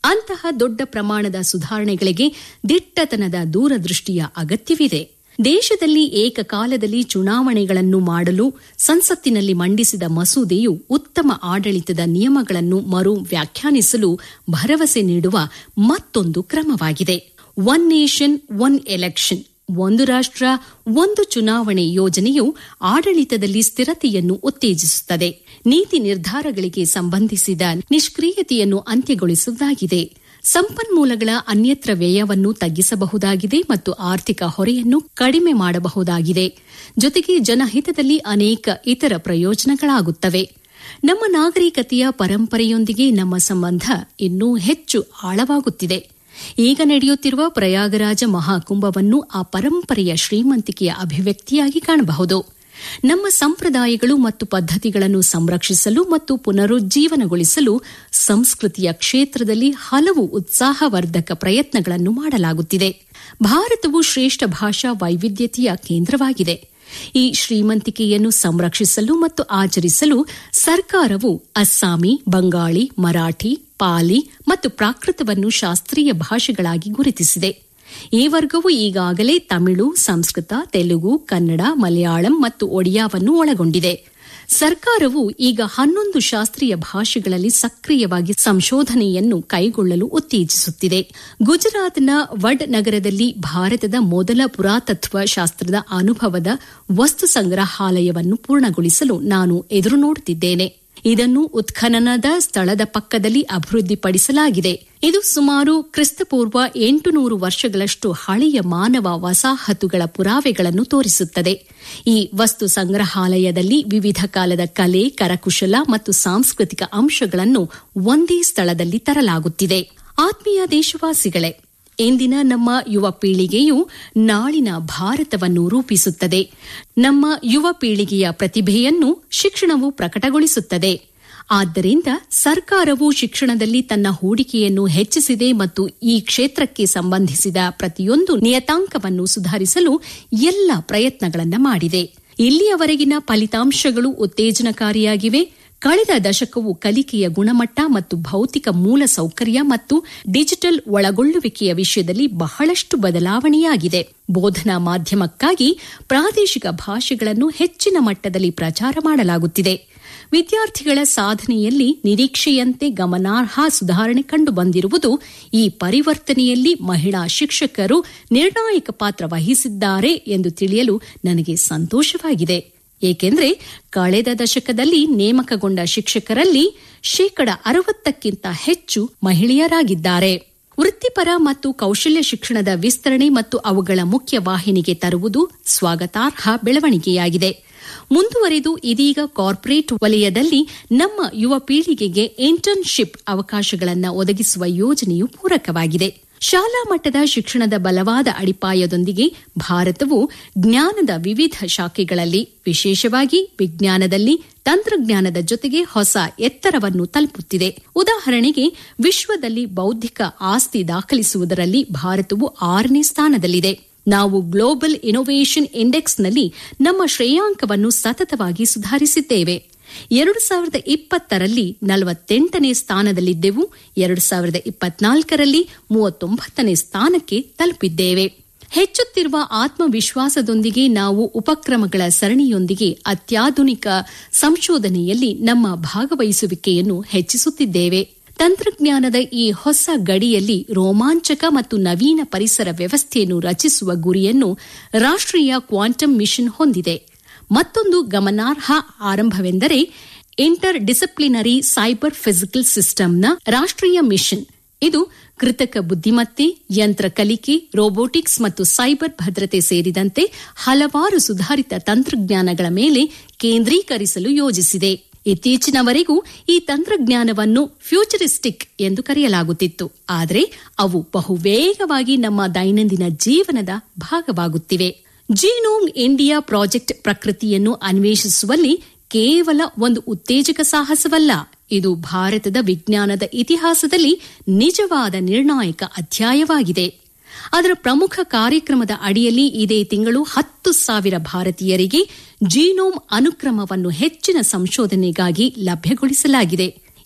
ಅಂತಹ ದೊಡ್ಡ ಪ್ರಮಾಣದ ಸುಧಾರಣೆಗಳಿಗೆ ದಿಟ್ಟತನದ ದೂರದೃಷ್ಟಿಯ ಅಗತ್ಯವಿದೆ ದೇಶದಲ್ಲಿ ಏಕಕಾಲದಲ್ಲಿ ಚುನಾವಣೆಗಳನ್ನು ಮಾಡಲು ಸಂಸತ್ತಿನಲ್ಲಿ ಮಂಡಿಸಿದ ಮಸೂದೆಯು ಉತ್ತಮ ಆಡಳಿತದ ನಿಯಮಗಳನ್ನು ಮರು ವ್ಯಾಖ್ಯಾನಿಸಲು ಭರವಸೆ ನೀಡುವ ಮತ್ತೊಂದು ಕ್ರಮವಾಗಿದೆ ಒನ್ ನೇಷನ್ ಒನ್ ಎಲೆಕ್ಷನ್ ಒಂದು ರಾಷ್ಟ್ರ ಒಂದು ಚುನಾವಣೆ ಯೋಜನೆಯು ಆಡಳಿತದಲ್ಲಿ ಸ್ಥಿರತೆಯನ್ನು ಉತ್ತೇಜಿಸುತ್ತದೆ ನೀತಿ ನಿರ್ಧಾರಗಳಿಗೆ ಸಂಬಂಧಿಸಿದ ನಿಷ್ಕ್ರಿಯತೆಯನ್ನು ಅಂತ್ಯಗೊಳಿಸುವುದಾಗಿದೆ ಸಂಪನ್ಮೂಲಗಳ ಅನ್ಯತ್ರ ವ್ಯಯವನ್ನು ತಗ್ಗಿಸಬಹುದಾಗಿದೆ ಮತ್ತು ಆರ್ಥಿಕ ಹೊರೆಯನ್ನು ಕಡಿಮೆ ಮಾಡಬಹುದಾಗಿದೆ ಜೊತೆಗೆ ಜನಹಿತದಲ್ಲಿ ಅನೇಕ ಇತರ ಪ್ರಯೋಜನಗಳಾಗುತ್ತವೆ ನಮ್ಮ ನಾಗರಿಕತೆಯ ಪರಂಪರೆಯೊಂದಿಗೆ ನಮ್ಮ ಸಂಬಂಧ ಇನ್ನೂ ಹೆಚ್ಚು ಆಳವಾಗುತ್ತಿದೆ ಈಗ ನಡೆಯುತ್ತಿರುವ ಪ್ರಯಾಗರಾಜ ಮಹಾಕುಂಭವನ್ನು ಆ ಪರಂಪರೆಯ ಶ್ರೀಮಂತಿಕೆಯ ಅಭಿವ್ಯಕ್ತಿಯಾಗಿ ಕಾಣಬಹುದು ನಮ್ಮ ಸಂಪ್ರದಾಯಗಳು ಮತ್ತು ಪದ್ಧತಿಗಳನ್ನು ಸಂರಕ್ಷಿಸಲು ಮತ್ತು ಪುನರುಜ್ಜೀವನಗೊಳಿಸಲು ಸಂಸ್ಕೃತಿಯ ಕ್ಷೇತ್ರದಲ್ಲಿ ಹಲವು ಉತ್ಸಾಹವರ್ಧಕ ಪ್ರಯತ್ನಗಳನ್ನು ಮಾಡಲಾಗುತ್ತಿದೆ ಭಾರತವು ಶ್ರೇಷ್ಠ ಭಾಷಾ ವೈವಿಧ್ಯತೆಯ ಕೇಂದ್ರವಾಗಿದೆ ಈ ಶ್ರೀಮಂತಿಕೆಯನ್ನು ಸಂರಕ್ಷಿಸಲು ಮತ್ತು ಆಚರಿಸಲು ಸರ್ಕಾರವು ಅಸ್ಸಾಮಿ ಬಂಗಾಳಿ ಮರಾಠಿ ಪಾಲಿ ಮತ್ತು ಪ್ರಾಕೃತವನ್ನು ಶಾಸ್ತ್ರೀಯ ಭಾಷೆಗಳಾಗಿ ಗುರುತಿಸಿದೆ ಈ ವರ್ಗವು ಈಗಾಗಲೇ ತಮಿಳು ಸಂಸ್ಕೃತ ತೆಲುಗು ಕನ್ನಡ ಮಲಯಾಳಂ ಮತ್ತು ಒಡಿಯಾವನ್ನು ಒಳಗೊಂಡಿದೆ ಸರ್ಕಾರವು ಈಗ ಹನ್ನೊಂದು ಶಾಸ್ತ್ರೀಯ ಭಾಷೆಗಳಲ್ಲಿ ಸಕ್ರಿಯವಾಗಿ ಸಂಶೋಧನೆಯನ್ನು ಕೈಗೊಳ್ಳಲು ಉತ್ತೇಜಿಸುತ್ತಿದೆ ಗುಜರಾತ್ನ ವಡ್ ನಗರದಲ್ಲಿ ಭಾರತದ ಮೊದಲ ಪುರಾತತ್ವ ಶಾಸ್ತ್ರದ ಅನುಭವದ ವಸ್ತು ಸಂಗ್ರಹಾಲಯವನ್ನು ಪೂರ್ಣಗೊಳಿಸಲು ನಾನು ಎದುರು ನೋಡುತ್ತಿದ್ದೇನೆ ಇದನ್ನು ಉತ್ಖನನದ ಸ್ಥಳದ ಪಕ್ಕದಲ್ಲಿ ಅಭಿವೃದ್ಧಿಪಡಿಸಲಾಗಿದೆ ಇದು ಸುಮಾರು ಕ್ರಿಸ್ತಪೂರ್ವ ಎಂಟುನೂರು ವರ್ಷಗಳಷ್ಟು ಹಳೆಯ ಮಾನವ ವಸಾಹತುಗಳ ಪುರಾವೆಗಳನ್ನು ತೋರಿಸುತ್ತದೆ ಈ ವಸ್ತು ಸಂಗ್ರಹಾಲಯದಲ್ಲಿ ವಿವಿಧ ಕಾಲದ ಕಲೆ ಕರಕುಶಲ ಮತ್ತು ಸಾಂಸ್ಕೃತಿಕ ಅಂಶಗಳನ್ನು ಒಂದೇ ಸ್ಥಳದಲ್ಲಿ ತರಲಾಗುತ್ತಿದೆ ಆತ್ಮೀಯ ದೇಶವಾಸಿಗಳೇ ಇಂದಿನ ನಮ್ಮ ಯುವ ಪೀಳಿಗೆಯು ನಾಳಿನ ಭಾರತವನ್ನು ರೂಪಿಸುತ್ತದೆ ನಮ್ಮ ಯುವ ಪೀಳಿಗೆಯ ಪ್ರತಿಭೆಯನ್ನು ಶಿಕ್ಷಣವು ಪ್ರಕಟಗೊಳಿಸುತ್ತದೆ ಆದ್ದರಿಂದ ಸರ್ಕಾರವು ಶಿಕ್ಷಣದಲ್ಲಿ ತನ್ನ ಹೂಡಿಕೆಯನ್ನು ಹೆಚ್ಚಿಸಿದೆ ಮತ್ತು ಈ ಕ್ಷೇತ್ರಕ್ಕೆ ಸಂಬಂಧಿಸಿದ ಪ್ರತಿಯೊಂದು ನಿಯತಾಂಕವನ್ನು ಸುಧಾರಿಸಲು ಎಲ್ಲ ಪ್ರಯತ್ನಗಳನ್ನು ಮಾಡಿದೆ ಇಲ್ಲಿಯವರೆಗಿನ ಫಲಿತಾಂಶಗಳು ಉತ್ತೇಜನಕಾರಿಯಾಗಿವೆ ಕಳೆದ ದಶಕವು ಕಲಿಕೆಯ ಗುಣಮಟ್ಟ ಮತ್ತು ಭೌತಿಕ ಮೂಲ ಸೌಕರ್ಯ ಮತ್ತು ಡಿಜಿಟಲ್ ಒಳಗೊಳ್ಳುವಿಕೆಯ ವಿಷಯದಲ್ಲಿ ಬಹಳಷ್ಟು ಬದಲಾವಣೆಯಾಗಿದೆ ಬೋಧನಾ ಮಾಧ್ಯಮಕ್ಕಾಗಿ ಪ್ರಾದೇಶಿಕ ಭಾಷೆಗಳನ್ನು ಹೆಚ್ಚಿನ ಮಟ್ಟದಲ್ಲಿ ಪ್ರಚಾರ ಮಾಡಲಾಗುತ್ತಿದೆ ವಿದ್ಯಾರ್ಥಿಗಳ ಸಾಧನೆಯಲ್ಲಿ ನಿರೀಕ್ಷೆಯಂತೆ ಗಮನಾರ್ಹ ಸುಧಾರಣೆ ಕಂಡುಬಂದಿರುವುದು ಈ ಪರಿವರ್ತನೆಯಲ್ಲಿ ಮಹಿಳಾ ಶಿಕ್ಷಕರು ನಿರ್ಣಾಯಕ ಪಾತ್ರ ವಹಿಸಿದ್ದಾರೆ ಎಂದು ತಿಳಿಯಲು ನನಗೆ ಸಂತೋಷವಾಗಿದೆ ಏಕೆಂದರೆ ಕಳೆದ ದಶಕದಲ್ಲಿ ನೇಮಕಗೊಂಡ ಶಿಕ್ಷಕರಲ್ಲಿ ಶೇಕಡ ಅರವತ್ತಕ್ಕಿಂತ ಹೆಚ್ಚು ಮಹಿಳೆಯರಾಗಿದ್ದಾರೆ ವೃತ್ತಿಪರ ಮತ್ತು ಕೌಶಲ್ಯ ಶಿಕ್ಷಣದ ವಿಸ್ತರಣೆ ಮತ್ತು ಅವುಗಳ ಮುಖ್ಯ ವಾಹಿನಿಗೆ ತರುವುದು ಸ್ವಾಗತಾರ್ಹ ಬೆಳವಣಿಗೆಯಾಗಿದೆ ಮುಂದುವರೆದು ಇದೀಗ ಕಾರ್ಪೊರೇಟ್ ವಲಯದಲ್ಲಿ ನಮ್ಮ ಯುವ ಪೀಳಿಗೆಗೆ ಇಂಟರ್ನ್ಶಿಪ್ ಅವಕಾಶಗಳನ್ನು ಒದಗಿಸುವ ಯೋಜನೆಯು ಪೂರಕವಾಗಿದೆ ಶಾಲಾ ಮಟ್ಟದ ಶಿಕ್ಷಣದ ಬಲವಾದ ಅಡಿಪಾಯದೊಂದಿಗೆ ಭಾರತವು ಜ್ಞಾನದ ವಿವಿಧ ಶಾಖೆಗಳಲ್ಲಿ ವಿಶೇಷವಾಗಿ ವಿಜ್ಞಾನದಲ್ಲಿ ತಂತ್ರಜ್ಞಾನದ ಜೊತೆಗೆ ಹೊಸ ಎತ್ತರವನ್ನು ತಲುಪುತ್ತಿದೆ ಉದಾಹರಣೆಗೆ ವಿಶ್ವದಲ್ಲಿ ಬೌದ್ಧಿಕ ಆಸ್ತಿ ದಾಖಲಿಸುವುದರಲ್ಲಿ ಭಾರತವು ಆರನೇ ಸ್ಥಾನದಲ್ಲಿದೆ ನಾವು ಗ್ಲೋಬಲ್ ಇನೋವೇಷನ್ ಇಂಡೆಕ್ಸ್ನಲ್ಲಿ ನಮ್ಮ ಶ್ರೇಯಾಂಕವನ್ನು ಸತತವಾಗಿ ಸುಧಾರಿಸಿದ್ದೇವೆ ಎರಡು ಸಾವಿರದ ಇಪ್ಪತ್ತರಲ್ಲಿ ನಲವತ್ತೆಂಟನೇ ಸ್ಥಾನದಲ್ಲಿದ್ದೆವು ಎರಡು ಸಾವಿರದ ಇಪ್ಪತ್ನಾಲ್ಕರಲ್ಲಿ ಮೂವತ್ತೊಂಬತ್ತನೇ ಸ್ಥಾನಕ್ಕೆ ತಲುಪಿದ್ದೇವೆ ಹೆಚ್ಚುತ್ತಿರುವ ಆತ್ಮವಿಶ್ವಾಸದೊಂದಿಗೆ ನಾವು ಉಪಕ್ರಮಗಳ ಸರಣಿಯೊಂದಿಗೆ ಅತ್ಯಾಧುನಿಕ ಸಂಶೋಧನೆಯಲ್ಲಿ ನಮ್ಮ ಭಾಗವಹಿಸುವಿಕೆಯನ್ನು ಹೆಚ್ಚಿಸುತ್ತಿದ್ದೇವೆ ತಂತ್ರಜ್ಞಾನದ ಈ ಹೊಸ ಗಡಿಯಲ್ಲಿ ರೋಮಾಂಚಕ ಮತ್ತು ನವೀನ ಪರಿಸರ ವ್ಯವಸ್ಥೆಯನ್ನು ರಚಿಸುವ ಗುರಿಯನ್ನು ರಾಷ್ಟ್ರೀಯ ಕ್ವಾಂಟಮ್ ಮಿಷನ್ ಹೊಂದಿದೆ ಮತ್ತೊಂದು ಗಮನಾರ್ಹ ಆರಂಭವೆಂದರೆ ಇಂಟರ್ ಡಿಸಿಪ್ಲಿನರಿ ಸೈಬರ್ ಫಿಸಿಕಲ್ ಸಿಸ್ಟಂನ ರಾಷ್ಟ್ರೀಯ ಮಿಷನ್ ಇದು ಕೃತಕ ಬುದ್ದಿಮತ್ತೆ ಯಂತ್ರ ಕಲಿಕೆ ರೋಬೋಟಿಕ್ಸ್ ಮತ್ತು ಸೈಬರ್ ಭದ್ರತೆ ಸೇರಿದಂತೆ ಹಲವಾರು ಸುಧಾರಿತ ತಂತ್ರಜ್ಞಾನಗಳ ಮೇಲೆ ಕೇಂದ್ರೀಕರಿಸಲು ಯೋಜಿಸಿದೆ ಇತ್ತೀಚಿನವರೆಗೂ ಈ ತಂತ್ರಜ್ಞಾನವನ್ನು ಫ್ಯೂಚರಿಸ್ಟಿಕ್ ಎಂದು ಕರೆಯಲಾಗುತ್ತಿತ್ತು ಆದರೆ ಅವು ಬಹುವೇಗವಾಗಿ ನಮ್ಮ ದೈನಂದಿನ ಜೀವನದ ಭಾಗವಾಗುತ್ತಿವೆ ಜೀನೋಮ್ ಇಂಡಿಯಾ ಪ್ರಾಜೆಕ್ಟ್ ಪ್ರಕೃತಿಯನ್ನು ಅನ್ವೇಷಿಸುವಲ್ಲಿ ಕೇವಲ ಒಂದು ಉತ್ತೇಜಕ ಸಾಹಸವಲ್ಲ ಇದು ಭಾರತದ ವಿಜ್ಞಾನದ ಇತಿಹಾಸದಲ್ಲಿ ನಿಜವಾದ ನಿರ್ಣಾಯಕ ಅಧ್ಯಾಯವಾಗಿದೆ ಅದರ ಪ್ರಮುಖ ಕಾರ್ಯಕ್ರಮದ ಅಡಿಯಲ್ಲಿ ಇದೇ ತಿಂಗಳು ಹತ್ತು ಸಾವಿರ ಭಾರತೀಯರಿಗೆ ಜೀನೋಮ್ ಅನುಕ್ರಮವನ್ನು ಹೆಚ್ಚಿನ ಸಂಶೋಧನೆಗಾಗಿ ಲಭ್ಯಗೊಳಿಸಲಾಗಿದೆ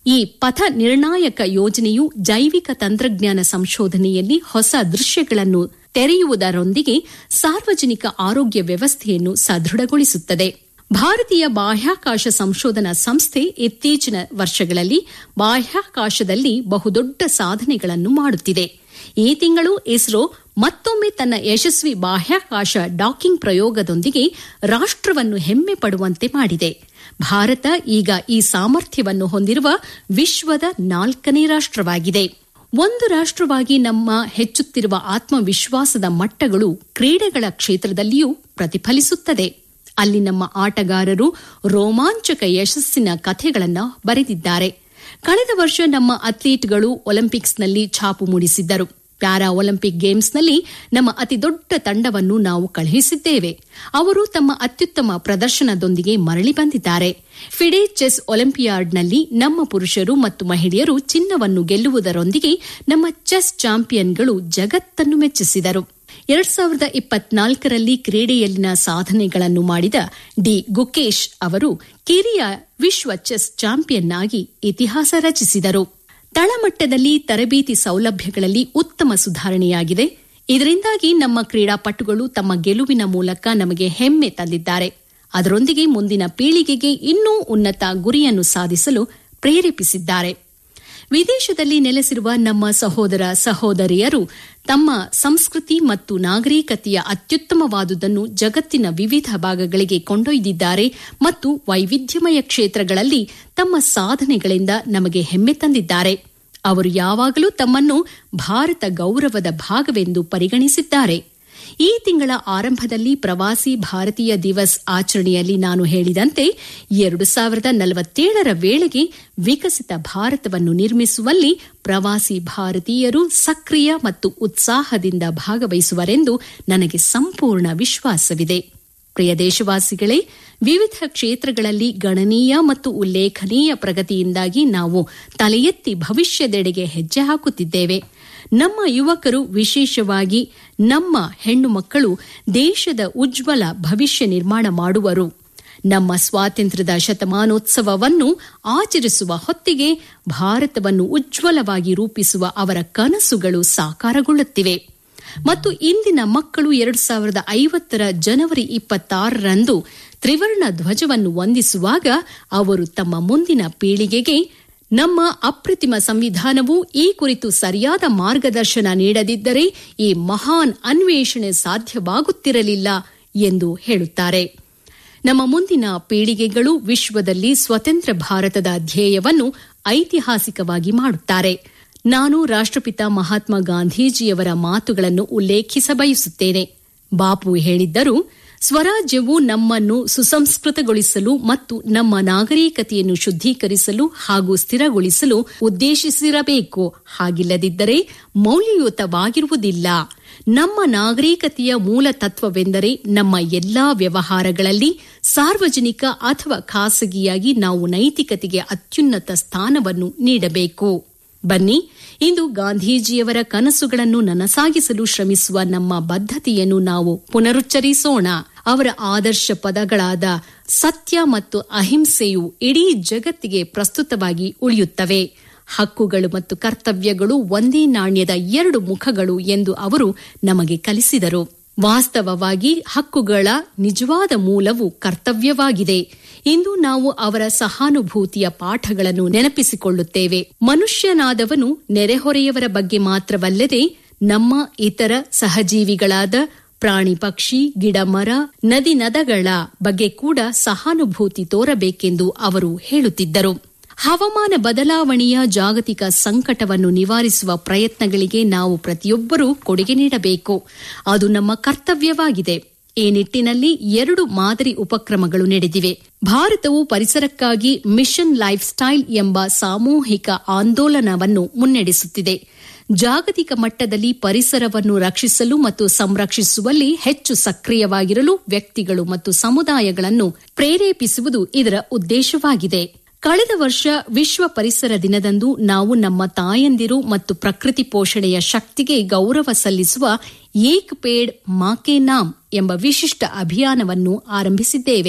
ಈ ಪಥ ನಿರ್ಣಾಯಕ ಯೋಜನೆಯು ಜೈವಿಕ ತಂತ್ರಜ್ಞಾನ ಸಂಶೋಧನೆಯಲ್ಲಿ ಹೊಸ ದೃಶ್ಯಗಳನ್ನು ತೆರೆಯುವುದರೊಂದಿಗೆ ಸಾರ್ವಜನಿಕ ಆರೋಗ್ಯ ವ್ಯವಸ್ಥೆಯನ್ನು ಸದೃಢಗೊಳಿಸುತ್ತದೆ ಭಾರತೀಯ ಬಾಹ್ಯಾಕಾಶ ಸಂಶೋಧನಾ ಸಂಸ್ಥೆ ಇತ್ತೀಚಿನ ವರ್ಷಗಳಲ್ಲಿ ಬಾಹ್ಯಾಕಾಶದಲ್ಲಿ ಬಹುದೊಡ್ಡ ಸಾಧನೆಗಳನ್ನು ಮಾಡುತ್ತಿದೆ ಈ ತಿಂಗಳು ಇಸ್ರೋ ಮತ್ತೊಮ್ಮೆ ತನ್ನ ಯಶಸ್ವಿ ಬಾಹ್ಯಾಕಾಶ ಡಾಕಿಂಗ್ ಪ್ರಯೋಗದೊಂದಿಗೆ ರಾಷ್ಟ್ರವನ್ನು ಹೆಮ್ಮೆ ಪಡುವಂತೆ ಮಾಡಿದೆ ಭಾರತ ಈಗ ಈ ಸಾಮರ್ಥ್ಯವನ್ನು ಹೊಂದಿರುವ ವಿಶ್ವದ ನಾಲ್ಕನೇ ರಾಷ್ಟ್ರವಾಗಿದೆ ಒಂದು ರಾಷ್ಟ್ರವಾಗಿ ನಮ್ಮ ಹೆಚ್ಚುತ್ತಿರುವ ಆತ್ಮವಿಶ್ವಾಸದ ಮಟ್ಟಗಳು ಕ್ರೀಡೆಗಳ ಕ್ಷೇತ್ರದಲ್ಲಿಯೂ ಪ್ರತಿಫಲಿಸುತ್ತದೆ ಅಲ್ಲಿ ನಮ್ಮ ಆಟಗಾರರು ರೋಮಾಂಚಕ ಯಶಸ್ಸಿನ ಕಥೆಗಳನ್ನು ಬರೆದಿದ್ದಾರೆ ಕಳೆದ ವರ್ಷ ನಮ್ಮ ಅಥ್ಲೀಟ್ಗಳು ಒಲಿಂಪಿಕ್ಸ್ನಲ್ಲಿ ಛಾಪು ಮೂಡಿಸಿದ್ದರು ಪ್ಯಾರಾ ಒಲಿಂಪಿಕ್ ಗೇಮ್ಸ್ನಲ್ಲಿ ನಮ್ಮ ಅತಿದೊಡ್ಡ ತಂಡವನ್ನು ನಾವು ಕಳುಹಿಸಿದ್ದೇವೆ ಅವರು ತಮ್ಮ ಅತ್ಯುತ್ತಮ ಪ್ರದರ್ಶನದೊಂದಿಗೆ ಮರಳಿ ಬಂದಿದ್ದಾರೆ ಫಿಡೆ ಚೆಸ್ ಒಲಿಂಪಿಯಾಡ್ನಲ್ಲಿ ನಮ್ಮ ಪುರುಷರು ಮತ್ತು ಮಹಿಳೆಯರು ಚಿನ್ನವನ್ನು ಗೆಲ್ಲುವುದರೊಂದಿಗೆ ನಮ್ಮ ಚೆಸ್ ಚಾಂಪಿಯನ್ಗಳು ಜಗತ್ತನ್ನು ಮೆಚ್ಚಿಸಿದರು ಎರಡ್ ಸಾವಿರದ ಇಪ್ಪತ್ನಾಲ್ಕರಲ್ಲಿ ಕ್ರೀಡೆಯಲ್ಲಿನ ಸಾಧನೆಗಳನ್ನು ಮಾಡಿದ ಡಿ ಗುಕೇಶ್ ಅವರು ಕಿರಿಯ ವಿಶ್ವ ಚೆಸ್ ಚಾಂಪಿಯನ್ ಆಗಿ ಇತಿಹಾಸ ರಚಿಸಿದರು ತಳಮಟ್ಟದಲ್ಲಿ ತರಬೇತಿ ಸೌಲಭ್ಯಗಳಲ್ಲಿ ಉತ್ತಮ ಸುಧಾರಣೆಯಾಗಿದೆ ಇದರಿಂದಾಗಿ ನಮ್ಮ ಕ್ರೀಡಾಪಟುಗಳು ತಮ್ಮ ಗೆಲುವಿನ ಮೂಲಕ ನಮಗೆ ಹೆಮ್ಮೆ ತಂದಿದ್ದಾರೆ ಅದರೊಂದಿಗೆ ಮುಂದಿನ ಪೀಳಿಗೆಗೆ ಇನ್ನೂ ಉನ್ನತ ಗುರಿಯನ್ನು ಸಾಧಿಸಲು ಪ್ರೇರೇಪಿಸಿದ್ದಾರೆ ವಿದೇಶದಲ್ಲಿ ನೆಲೆಸಿರುವ ನಮ್ಮ ಸಹೋದರ ಸಹೋದರಿಯರು ತಮ್ಮ ಸಂಸ್ಕೃತಿ ಮತ್ತು ನಾಗರಿಕತೆಯ ಅತ್ಯುತ್ತಮವಾದುದನ್ನು ಜಗತ್ತಿನ ವಿವಿಧ ಭಾಗಗಳಿಗೆ ಕೊಂಡೊಯ್ದಿದ್ದಾರೆ ಮತ್ತು ವೈವಿಧ್ಯಮಯ ಕ್ಷೇತ್ರಗಳಲ್ಲಿ ತಮ್ಮ ಸಾಧನೆಗಳಿಂದ ನಮಗೆ ಹೆಮ್ಮೆ ತಂದಿದ್ದಾರೆ ಅವರು ಯಾವಾಗಲೂ ತಮ್ಮನ್ನು ಭಾರತ ಗೌರವದ ಭಾಗವೆಂದು ಪರಿಗಣಿಸಿದ್ದಾರೆ ಈ ತಿಂಗಳ ಆರಂಭದಲ್ಲಿ ಪ್ರವಾಸಿ ಭಾರತೀಯ ದಿವಸ್ ಆಚರಣೆಯಲ್ಲಿ ನಾನು ಹೇಳಿದಂತೆ ಎರಡು ಸಾವಿರದ ನಲವತ್ತೇಳರ ವೇಳೆಗೆ ವಿಕಸಿತ ಭಾರತವನ್ನು ನಿರ್ಮಿಸುವಲ್ಲಿ ಪ್ರವಾಸಿ ಭಾರತೀಯರು ಸಕ್ರಿಯ ಮತ್ತು ಉತ್ಸಾಹದಿಂದ ಭಾಗವಹಿಸುವರೆಂದು ನನಗೆ ಸಂಪೂರ್ಣ ವಿಶ್ವಾಸವಿದೆ ಪ್ರಿಯ ದೇಶವಾಸಿಗಳೇ ವಿವಿಧ ಕ್ಷೇತ್ರಗಳಲ್ಲಿ ಗಣನೀಯ ಮತ್ತು ಉಲ್ಲೇಖನೀಯ ಪ್ರಗತಿಯಿಂದಾಗಿ ನಾವು ತಲೆ ಎತ್ತಿ ಭವಿಷ್ಯದೆಡೆಗೆ ಹೆಜ್ಜೆ ಹಾಕುತ್ತಿದ್ದೇವೆ ನಮ್ಮ ಯುವಕರು ವಿಶೇಷವಾಗಿ ನಮ್ಮ ಹೆಣ್ಣು ಮಕ್ಕಳು ದೇಶದ ಉಜ್ವಲ ಭವಿಷ್ಯ ನಿರ್ಮಾಣ ಮಾಡುವರು ನಮ್ಮ ಸ್ವಾತಂತ್ರ್ಯದ ಶತಮಾನೋತ್ಸವವನ್ನು ಆಚರಿಸುವ ಹೊತ್ತಿಗೆ ಭಾರತವನ್ನು ಉಜ್ವಲವಾಗಿ ರೂಪಿಸುವ ಅವರ ಕನಸುಗಳು ಸಾಕಾರಗೊಳ್ಳುತ್ತಿವೆ ಮತ್ತು ಇಂದಿನ ಮಕ್ಕಳು ಎರಡು ಸಾವಿರದ ಐವತ್ತರ ಜನವರಿ ಇಪ್ಪತ್ತಾರರಂದು ತ್ರಿವರ್ಣ ಧ್ವಜವನ್ನು ವಂದಿಸುವಾಗ ಅವರು ತಮ್ಮ ಮುಂದಿನ ಪೀಳಿಗೆಗೆ ನಮ್ಮ ಅಪ್ರತಿಮ ಸಂವಿಧಾನವು ಈ ಕುರಿತು ಸರಿಯಾದ ಮಾರ್ಗದರ್ಶನ ನೀಡದಿದ್ದರೆ ಈ ಮಹಾನ್ ಅನ್ವೇಷಣೆ ಸಾಧ್ಯವಾಗುತ್ತಿರಲಿಲ್ಲ ಎಂದು ಹೇಳುತ್ತಾರೆ ನಮ್ಮ ಮುಂದಿನ ಪೀಳಿಗೆಗಳು ವಿಶ್ವದಲ್ಲಿ ಸ್ವತಂತ್ರ ಭಾರತದ ಧ್ಯೇಯವನ್ನು ಐತಿಹಾಸಿಕವಾಗಿ ಮಾಡುತ್ತಾರೆ ನಾನು ರಾಷ್ಟ್ರಪಿತ ಮಹಾತ್ಮ ಗಾಂಧೀಜಿಯವರ ಮಾತುಗಳನ್ನು ಉಲ್ಲೇಖಿಸ ಬಯಸುತ್ತೇನೆ ಬಾಪು ಹೇಳಿದ್ದರು ಸ್ವರಾಜ್ಯವು ನಮ್ಮನ್ನು ಸುಸಂಸ್ಕೃತಗೊಳಿಸಲು ಮತ್ತು ನಮ್ಮ ನಾಗರಿಕತೆಯನ್ನು ಶುದ್ಧೀಕರಿಸಲು ಹಾಗೂ ಸ್ಥಿರಗೊಳಿಸಲು ಉದ್ದೇಶಿಸಿರಬೇಕು ಹಾಗಿಲ್ಲದಿದ್ದರೆ ಮೌಲ್ಯಯುತವಾಗಿರುವುದಿಲ್ಲ ನಮ್ಮ ನಾಗರಿಕತೆಯ ಮೂಲ ತತ್ವವೆಂದರೆ ನಮ್ಮ ಎಲ್ಲಾ ವ್ಯವಹಾರಗಳಲ್ಲಿ ಸಾರ್ವಜನಿಕ ಅಥವಾ ಖಾಸಗಿಯಾಗಿ ನಾವು ನೈತಿಕತೆಗೆ ಅತ್ಯುನ್ನತ ಸ್ಥಾನವನ್ನು ನೀಡಬೇಕು ಬನ್ನಿ ಇಂದು ಗಾಂಧೀಜಿಯವರ ಕನಸುಗಳನ್ನು ನನಸಾಗಿಸಲು ಶ್ರಮಿಸುವ ನಮ್ಮ ಬದ್ಧತೆಯನ್ನು ನಾವು ಪುನರುಚ್ಚರಿಸೋಣ ಅವರ ಆದರ್ಶ ಪದಗಳಾದ ಸತ್ಯ ಮತ್ತು ಅಹಿಂಸೆಯು ಇಡೀ ಜಗತ್ತಿಗೆ ಪ್ರಸ್ತುತವಾಗಿ ಉಳಿಯುತ್ತವೆ ಹಕ್ಕುಗಳು ಮತ್ತು ಕರ್ತವ್ಯಗಳು ಒಂದೇ ನಾಣ್ಯದ ಎರಡು ಮುಖಗಳು ಎಂದು ಅವರು ನಮಗೆ ಕಲಿಸಿದರು ವಾಸ್ತವವಾಗಿ ಹಕ್ಕುಗಳ ನಿಜವಾದ ಮೂಲವು ಕರ್ತವ್ಯವಾಗಿದೆ ಇಂದು ನಾವು ಅವರ ಸಹಾನುಭೂತಿಯ ಪಾಠಗಳನ್ನು ನೆನಪಿಸಿಕೊಳ್ಳುತ್ತೇವೆ ಮನುಷ್ಯನಾದವನು ನೆರೆಹೊರೆಯವರ ಬಗ್ಗೆ ಮಾತ್ರವಲ್ಲದೆ ನಮ್ಮ ಇತರ ಸಹಜೀವಿಗಳಾದ ಪ್ರಾಣಿ ಪಕ್ಷಿ ಗಿಡ ಮರ ನದಿ ನದಗಳ ಬಗ್ಗೆ ಕೂಡ ಸಹಾನುಭೂತಿ ತೋರಬೇಕೆಂದು ಅವರು ಹೇಳುತ್ತಿದ್ದರು ಹವಾಮಾನ ಬದಲಾವಣೆಯ ಜಾಗತಿಕ ಸಂಕಟವನ್ನು ನಿವಾರಿಸುವ ಪ್ರಯತ್ನಗಳಿಗೆ ನಾವು ಪ್ರತಿಯೊಬ್ಬರೂ ಕೊಡುಗೆ ನೀಡಬೇಕು ಅದು ನಮ್ಮ ಕರ್ತವ್ಯವಾಗಿದೆ ಈ ನಿಟ್ಟಿನಲ್ಲಿ ಎರಡು ಮಾದರಿ ಉಪಕ್ರಮಗಳು ನಡೆದಿವೆ ಭಾರತವು ಪರಿಸರಕ್ಕಾಗಿ ಮಿಷನ್ ಲೈಫ್ ಸ್ಟೈಲ್ ಎಂಬ ಸಾಮೂಹಿಕ ಆಂದೋಲನವನ್ನು ಮುನ್ನಡೆಸುತ್ತಿದೆ ಜಾಗತಿಕ ಮಟ್ಟದಲ್ಲಿ ಪರಿಸರವನ್ನು ರಕ್ಷಿಸಲು ಮತ್ತು ಸಂರಕ್ಷಿಸುವಲ್ಲಿ ಹೆಚ್ಚು ಸಕ್ರಿಯವಾಗಿರಲು ವ್ಯಕ್ತಿಗಳು ಮತ್ತು ಸಮುದಾಯಗಳನ್ನು ಪ್ರೇರೇಪಿಸುವುದು ಇದರ ಉದ್ದೇಶವಾಗಿದೆ ಕಳೆದ ವರ್ಷ ವಿಶ್ವ ಪರಿಸರ ದಿನದಂದು ನಾವು ನಮ್ಮ ತಾಯಂದಿರು ಮತ್ತು ಪ್ರಕೃತಿ ಪೋಷಣೆಯ ಶಕ್ತಿಗೆ ಗೌರವ ಸಲ್ಲಿಸುವ ಏಕ್ ಪೇಡ್ ಮಾಕೆ ನಾಮ್ ಎಂಬ ವಿಶಿಷ್ಟ ಅಭಿಯಾನವನ್ನು ಆರಂಭಿಸಿದ್ದೇವೆ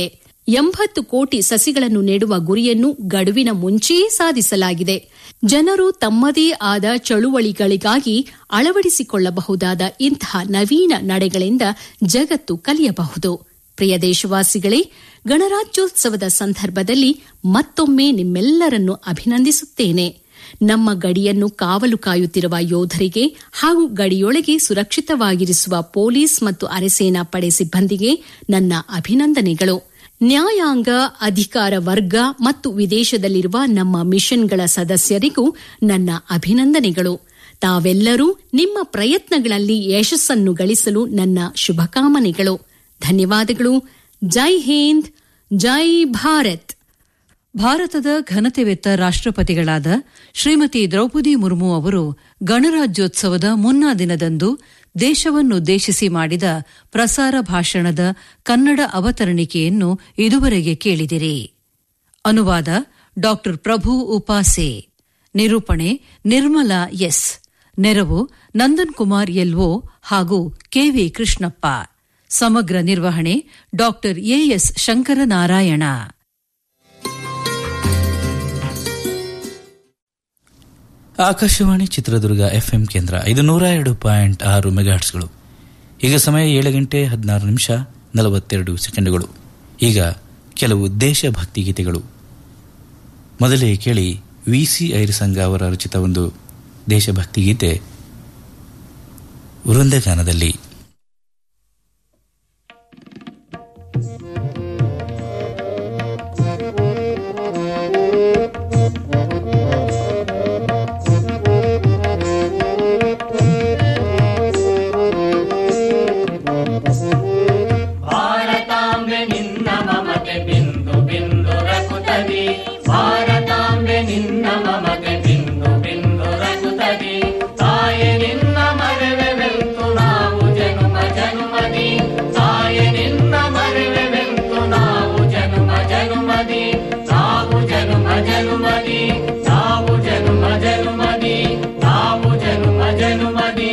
ಎಂಬತ್ತು ಕೋಟಿ ಸಸಿಗಳನ್ನು ನೆಡುವ ಗುರಿಯನ್ನು ಗಡುವಿನ ಮುಂಚೆಯೇ ಸಾಧಿಸಲಾಗಿದೆ ಜನರು ತಮ್ಮದೇ ಆದ ಚಳುವಳಿಗಳಿಗಾಗಿ ಅಳವಡಿಸಿಕೊಳ್ಳಬಹುದಾದ ಇಂತಹ ನವೀನ ನಡೆಗಳಿಂದ ಜಗತ್ತು ಕಲಿಯಬಹುದು ಪ್ರಿಯ ದೇಶವಾಸಿಗಳೇ ಗಣರಾಜ್ಯೋತ್ಸವದ ಸಂದರ್ಭದಲ್ಲಿ ಮತ್ತೊಮ್ಮೆ ನಿಮ್ಮೆಲ್ಲರನ್ನು ಅಭಿನಂದಿಸುತ್ತೇನೆ ನಮ್ಮ ಗಡಿಯನ್ನು ಕಾವಲು ಕಾಯುತ್ತಿರುವ ಯೋಧರಿಗೆ ಹಾಗೂ ಗಡಿಯೊಳಗೆ ಸುರಕ್ಷಿತವಾಗಿರಿಸುವ ಪೊಲೀಸ್ ಮತ್ತು ಅರೆಸೇನಾ ಪಡೆ ಸಿಬ್ಬಂದಿಗೆ ನನ್ನ ಅಭಿನಂದನೆಗಳು ನ್ಯಾಯಾಂಗ ಅಧಿಕಾರ ವರ್ಗ ಮತ್ತು ವಿದೇಶದಲ್ಲಿರುವ ನಮ್ಮ ಮಿಷನ್ಗಳ ಸದಸ್ಯರಿಗೂ ನನ್ನ ಅಭಿನಂದನೆಗಳು ತಾವೆಲ್ಲರೂ ನಿಮ್ಮ ಪ್ರಯತ್ನಗಳಲ್ಲಿ ಯಶಸ್ಸನ್ನು ಗಳಿಸಲು ನನ್ನ ಶುಭಕಾಮನೆಗಳು ಧನ್ಯವಾದಗಳು ಜೈ ಹಿಂದ್ ಜೈ ಭಾರತ್ ಭಾರತದ ಘನತೆವೆತ್ತ ರಾಷ್ಟ್ರಪತಿಗಳಾದ ಶ್ರೀಮತಿ ದ್ರೌಪದಿ ಮುರ್ಮು ಅವರು ಗಣರಾಜ್ಯೋತ್ಸವದ ಮುನ್ನಾ ದಿನದಂದು ದೇಶವನ್ನುದ್ದೇಶಿಸಿ ಮಾಡಿದ ಪ್ರಸಾರ ಭಾಷಣದ ಕನ್ನಡ ಅವತರಣಿಕೆಯನ್ನು ಇದುವರೆಗೆ ಕೇಳಿದಿರಿ ಅನುವಾದ ಡಾ ಪ್ರಭು ಉಪಾಸೆ ನಿರೂಪಣೆ ನಿರ್ಮಲಾ ಎಸ್ ನೆರವು ನಂದನ್ ಕುಮಾರ್ ಎಲ್ಒ ಹಾಗೂ ಕೆವಿ ಕೃಷ್ಣಪ್ಪ ಸಮಗ್ರ ನಿರ್ವಹಣೆ ಡಾ ಎಎಸ್ ಶಂಕರನಾರಾಯಣ ಆಕಾಶವಾಣಿ ಚಿತ್ರದುರ್ಗ ಎಫ್ಎಂ ಕೇಂದ್ರ ಇದು ನೂರ ಎರಡು ಪಾಯಿಂಟ್ ಆರು ಮೆಗಾಹರ್ಟ್ಸ್ಗಳು ಈಗ ಸಮಯ ಏಳು ಗಂಟೆ ಹದಿನಾರು ನಿಮಿಷ ನಲವತ್ತೆರಡು ಸೆಕೆಂಡುಗಳು ಈಗ ಕೆಲವು ದೇಶಭಕ್ತಿ ಗೀತೆಗಳು ಮೊದಲೇ ಕೇಳಿ ವಿ ಸಿ ಐರಸಂಗ ಅವರ ರಚಿತ ಒಂದು ದೇಶಭಕ್ತಿ ಗೀತೆ ವೃಂದಗಾನದಲ್ಲಿ ಭಾರತಾಂಬೆ ನಿನ್ನ ಮಮತೆ ಬಿಂದು ಬಿಂದು ರಕುತದಿ ಭಾರತಾಂಬೆ ನಿನ್ನ ಮಮತೆ ಬಿಂದು ಬಿಂದು ರಕುತದಿ ತಾಯಿ ನಿನ್ನ ಮರೆವೆವೆಂತು ನಾವು ಜನುಮ ಜನುಮದಿ ತಾಯಿ ನಿನ್ನ ಮರೆವೆವೆಂತು ನಾವು ಜನುಮ ಜನುಮದಿ ನಾವು ಜನುಮ ಜನುಮದಿ ನಾವು ಜನುಮ ಜನುಮದಿ ನಾವು ಜನುಮ ಜನುಮದಿ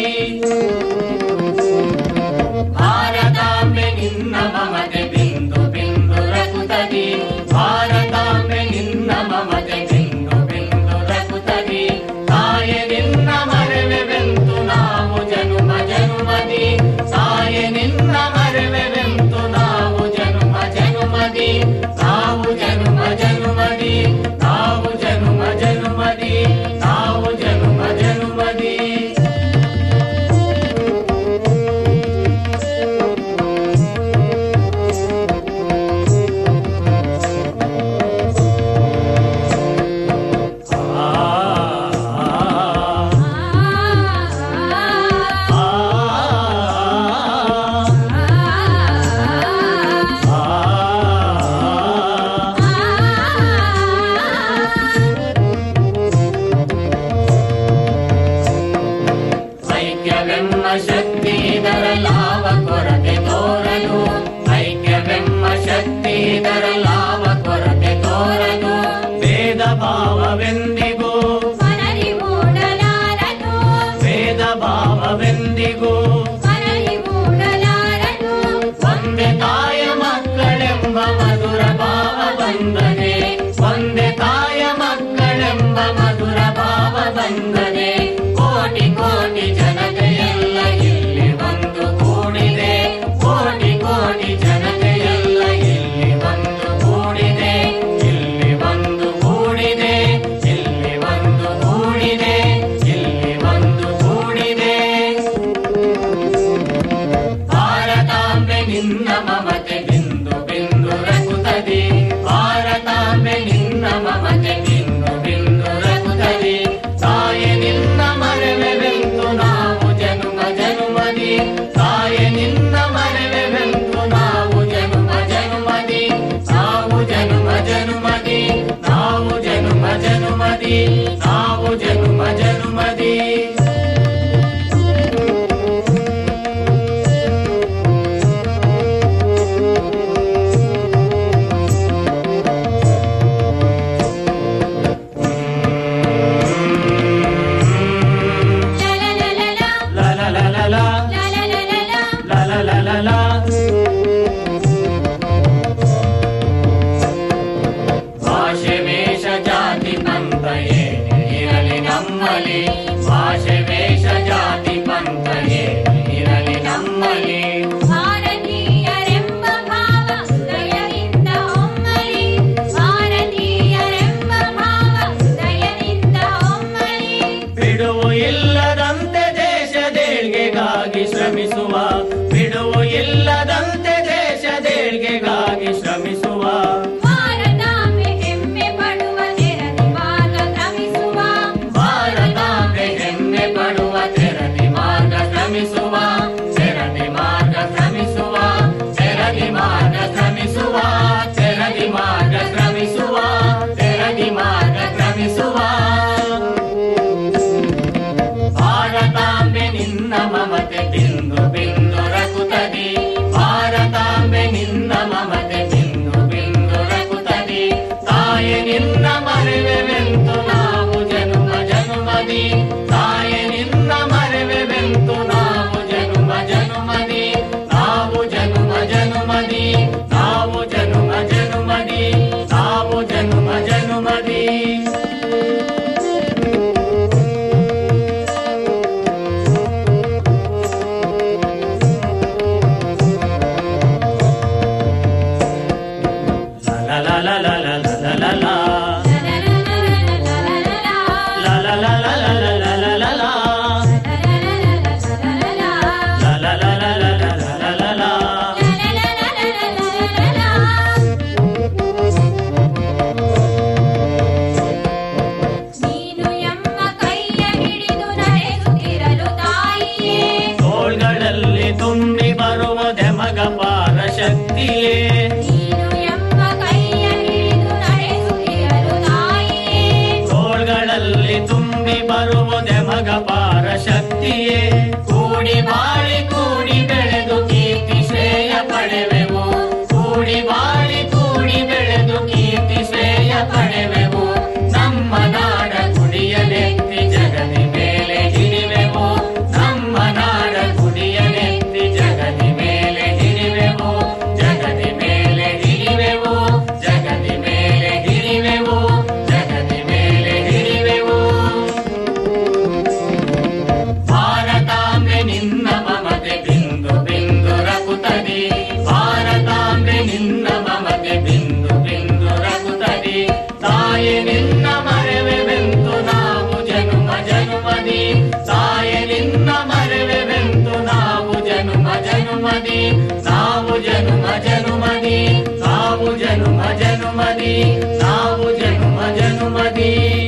ಭಾರತಾಂಬೆ ನಿನ್ನ ಮಮತೆ ಬಿಂದು ಬಿಂದು ರಕುತದಿ ಭಾರತಾಂಬೆ ನಿನ್ನ ಮಮತೆ ಬಿಂದು ಬಿಂದು ರಕುತದಿ ತಾಯಿ ನಿನ್ನ ಮರೆವೆವೆಂತು ನಾವು ಜನುಮ ಜನುಮದಿ ತಾಯಿ ನಿನ್ನ ಮರೆವೆವೆಂತು ನಾವು ಜನುಮ ಜನುಮದಿ ನಾವು ಜನುಮ ಜನುಮದಿ ನಾವು ಜನುಮ ಜನುಮದಿ ನಾವು ಜನುಮ ಜನುಮದಿ ಐಕ್ಯವೆಮ್ಮ ಶಕ್ತಿ ಇದರ ಲಾವ ಕೊರತೆ ತೋರಲು ಐಕ್ಯವೆಮ್ಮ ಶಕ್ತಿ ಇದರ ಲಾವ ಕೊರತೆ ತೋರಲು ಭೇದ ಭಾವವೆಂದಿಗೂ ಭೇದ ಭಾವವೆಂದಿಗೂ ಒಂದೇ ತಾಯ ಮಕ್ಕಳೆಂಬ ಮಧುರ ಭಾವ ಬಂದನೆ ಒಂದೇ ತಾಯ ಮಕ್ಕಳೆಂಬ ಮಧುರ ಭಾವ ಬಂದನೆ ಕೋಟಿ ಕೋಟಿ ಜನತೆಯೆಲ್ಲ ಇಲ್ಲಿ ಬಂದು ಕೂಡಿದೆ ಕೋಟಿ ಕೋಟಿ ಜನತೆಯೆಲ್ಲ ಇಲ್ಲಿ ಬಂದು ಕೂಡಿದೆ ಇಲ್ಲಿ ಬಂದು ಕೂಡಿದೆ ಇಲ್ಲಿ ಬಂದು ಕೂಡಿದೆ ಇಲ್ಲಿ ಬಂದು ಕೂಡಿದೆ ಭಾರತಾಂಬೆ ನಿನ್ನ ಮಮತೆ ಬಿಂದು ಬಿಂದು ರಕುತದಿ ಭಾರತಾಂಬೆ ನಿನ್ನ ಮಮತೆ ಬಿಂದು ಬಿಂದು ರಕುತದಿ ತಾಯಿ ನಮ್ಮಲಿ ಭಾಷೆ ವೇಷ ಜಾತಿ ಪಂಥ ಇರಲಿ ನಮ್ಮಲಿ ಭಾರತೀಯರೆಂಬ ಭಾವ ದಯದಿಂದ ಒಮ್ಮಲಿ ಭಾರತೀಯರೆಂಬ ಭಾವ ದಯದಿಂದ ಒಮ್ಮಲಿ ಬಿಡುವು ಇಲ್ಲದಂತೆ ದೇಶದೇಳ್ಗೆಗಾಗಿ ಶ್ರಮಿಸುವ ಬಿಡುವು ಇಲ್ಲದಂತೆ ದೇಶದೇಳ್ಗೆಗಾಗಿ ಶ್ರಮಿಸುವ ಭಾರತಾಂಬೆ ಹೆಮ್ಮೆ ಪಡುವ ತೆರದಿ ಮಾರ್ಗ ಕ್ರಮಿಸುವ ಭಾರತಾಂಬೆ ಹೆಮ್ಮೆ ಪಡುವ ತೆರದಿ ಮಾರ್ಗ ಶ್ರಮಿಸುವ ತೆರದಿ ಮಾರ್ಗ ಶ್ರಮಿಸುವ ತೆರದಿ ಮಾರ್ಗ ಶ್ರಮಿಸುವ ತೆರದಿ ಮಾರ್ಗ ಶ್ರಮಿಸುವ ತೆರದಿ ಮಾರ್ಗ ಶ್ರಮಿಸುವ ಭಾರತಾಂಬೆ ನಿನ್ನ ಮಮತೆ ಬಿಂದು ಬಿಂದು ರಕುತದಿ ಭಾರತಾಂಬೆ ನಿನ್ನ ಮಮತೆ ಬಿಂದು ಬಿಂದು ರಕುತದಿ ತಾಯಿ ನಿನ್ನ ಮರೆವೆವೆಂತು ನಾವು ಜನುಮ ಜನುಮದಿ ತಾಯಿ ನಿನ್ನ ಮರೆವೆವೆಂತು ನಾವು ಜನುಮ ಜನುಮದಿ ನಾವು ಜನುಮ ಜನುಮದಿ ನಾವು ಜನುಮ ಜನುಮದಿ ನಾವು ಜನುಮ ಜನುಮದಿ la la la la la la la la la La la la la la la la la la la. La la la la la la la la la la. ನೀನು ಎಮ್ಮ ಕೈಯ ಹಿಡಿದು ನಡೆಸುತ್ತಿರಲು ತಾಯಿಯೇ ತೋಳ್ಗಳಲ್ಲಿ ತುಂಬಿ ಬರುವುದೆ ಮಗ ಪಾರ ಶಕ್ತಿಯೇ ನೀನು ಎಮ್ಮ ಕೈಯ ಹಿಡಿದು ನಡೆಸುತ್ತಿರಲು ತಾಯಿಯೇ ತೋಳ್ಗಳಲ್ಲಿ ತುಂಬಿ ಬರುವುದೆ ಮಗ ಪಾರ ಶಕ್ತಿಯೇ ಕೂಡಿ ಬಾಳಿ ಕೂಡಿ ಬೆಳೆದು ಕೀರ್ತಿ ಶ್ರೇಯ ಪಡೆವೆವು ಕೂಡಿ ಬಾಳಿ ಕೂಡಿ ಬೆಳೆದು ಕೀರ್ತಿ ಶ್ರೇಯ ಪಡೆವೆವು ನಮ್ಮ ನಾಡ ಗುಡಿಯ ನೆತ್ತಿ ಜಗದಿ ಮೇಲೆ ಹಿಡಿವೆವು ನಮ್ಮ ನಾಡ ಗುಡಿಯ ನೆತ್ತಿ ಜಗದಿ ಮೇಲೆ ಹಿಡಿವೆವು ಜಗದಿ ಮೇಲೆ ಹಿಡಿವೆವು ಜಗದಿ ಮೇಲೆ ಹಿಡಿವೆವು ಜಗದಿ ಮೇಲೆ ಹಿಡಿವೆವು ಭಾರತಾಂಬೆ ನಿನ್ನ ಮಮತೆ ಬಿಂದು ಬಿಂದು ರಕುತದಿ ಭಾರತಾಂಬೆ ನಿನ್ನ ಮಮತೆ ಬಿಂದು ಬಿಂದು ರಕುತದಿ ತಾಯಿ ನಿನ್ನ ಮರೆವೆವೆಂತು ನಾವು ಜನುಮ ಜನುಮದಿ ತಾಯಿ ನಿನ್ನ ಮರೆವೆವೆಂತು ನಾವು ಜನುಮ ಜನುಮದಿ ನಾವು ಜನುಮ ಜನುಮದಿ ನಾವು ಜನುಮ ಜನುಮದಿ ನಾವು ಜನುಮ ಜನುಮದಿ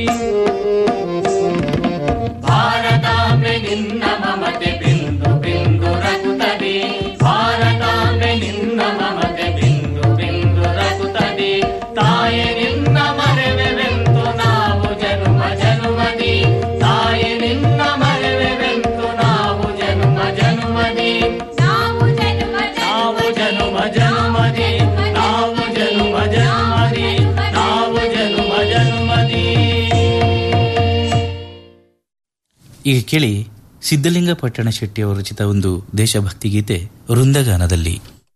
ಭಾರತಾಂಬೆ ನಿನ್ನ ಮಮತೆ ಬಿಂದು ಬಿಂದು ರಕುತದಿ ಭಾರತಾಂಬೆ ನಿನ್ನ ಮಮತೆ ಬಿಂದು ಬಿಂದು ರಕುತದಿ ತಾಯಿ ನಿನ್ನ ಮರೆವೆವೆಂತು ನಾವು ಜನುಮ ಜನುಮದಿ ತಾಯಿ ನಿನ್ನ ಮರೆವೆವೆಂತು ನಾವು ಜನುಮ ಜನುಮದಿ ನಾವು ಜನ್ಮ ನಾವು ಜನುಮ ಜನುಮದಿ ನಾವು ಜನುಮ ಜನುಮದಿ ನಾವು ಜನುಮ ಜನುಮದಿ ಈಗ ಕೇಳಿ ಸಿದ್ಧಲಿಂಗ ಪಟ್ಟಣ ಶೆಟ್ಟಿಯವರು ರಚಿತ ಒಂದು ದೇಶಭಕ್ತಿ ಗೀತೆ ವೃಂದಗಾನದಲ್ಲಿ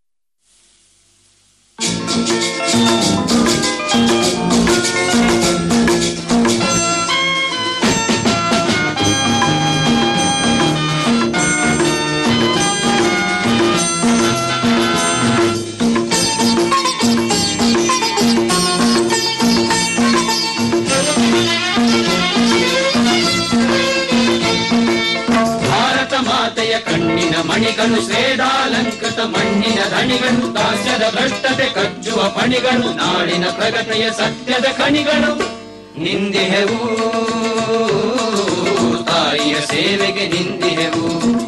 ಭಾರತ ಮಾತೆಯ ಕಣ್ಣಿನ ಮಣಿಗಳು ಶ್ರೇದಾಲಂಕೃತ ಮಣ್ಣಿನ ಧಣಿಗಳು ದಾಸ್ಯದ ಭ್ರಷ್ಟತೆ ಕಚ್ಚುವ ಪಣಿಗಳು ನಾಡಿನ ಪ್ರಗತಿಯ ಸತ್ಯದ ಕಣಿಗಳು ನಿಂದಿಹೆವು ತಾಯಿಯ ಸೇವೆಗೆ ನಿಂದಿಹೆವು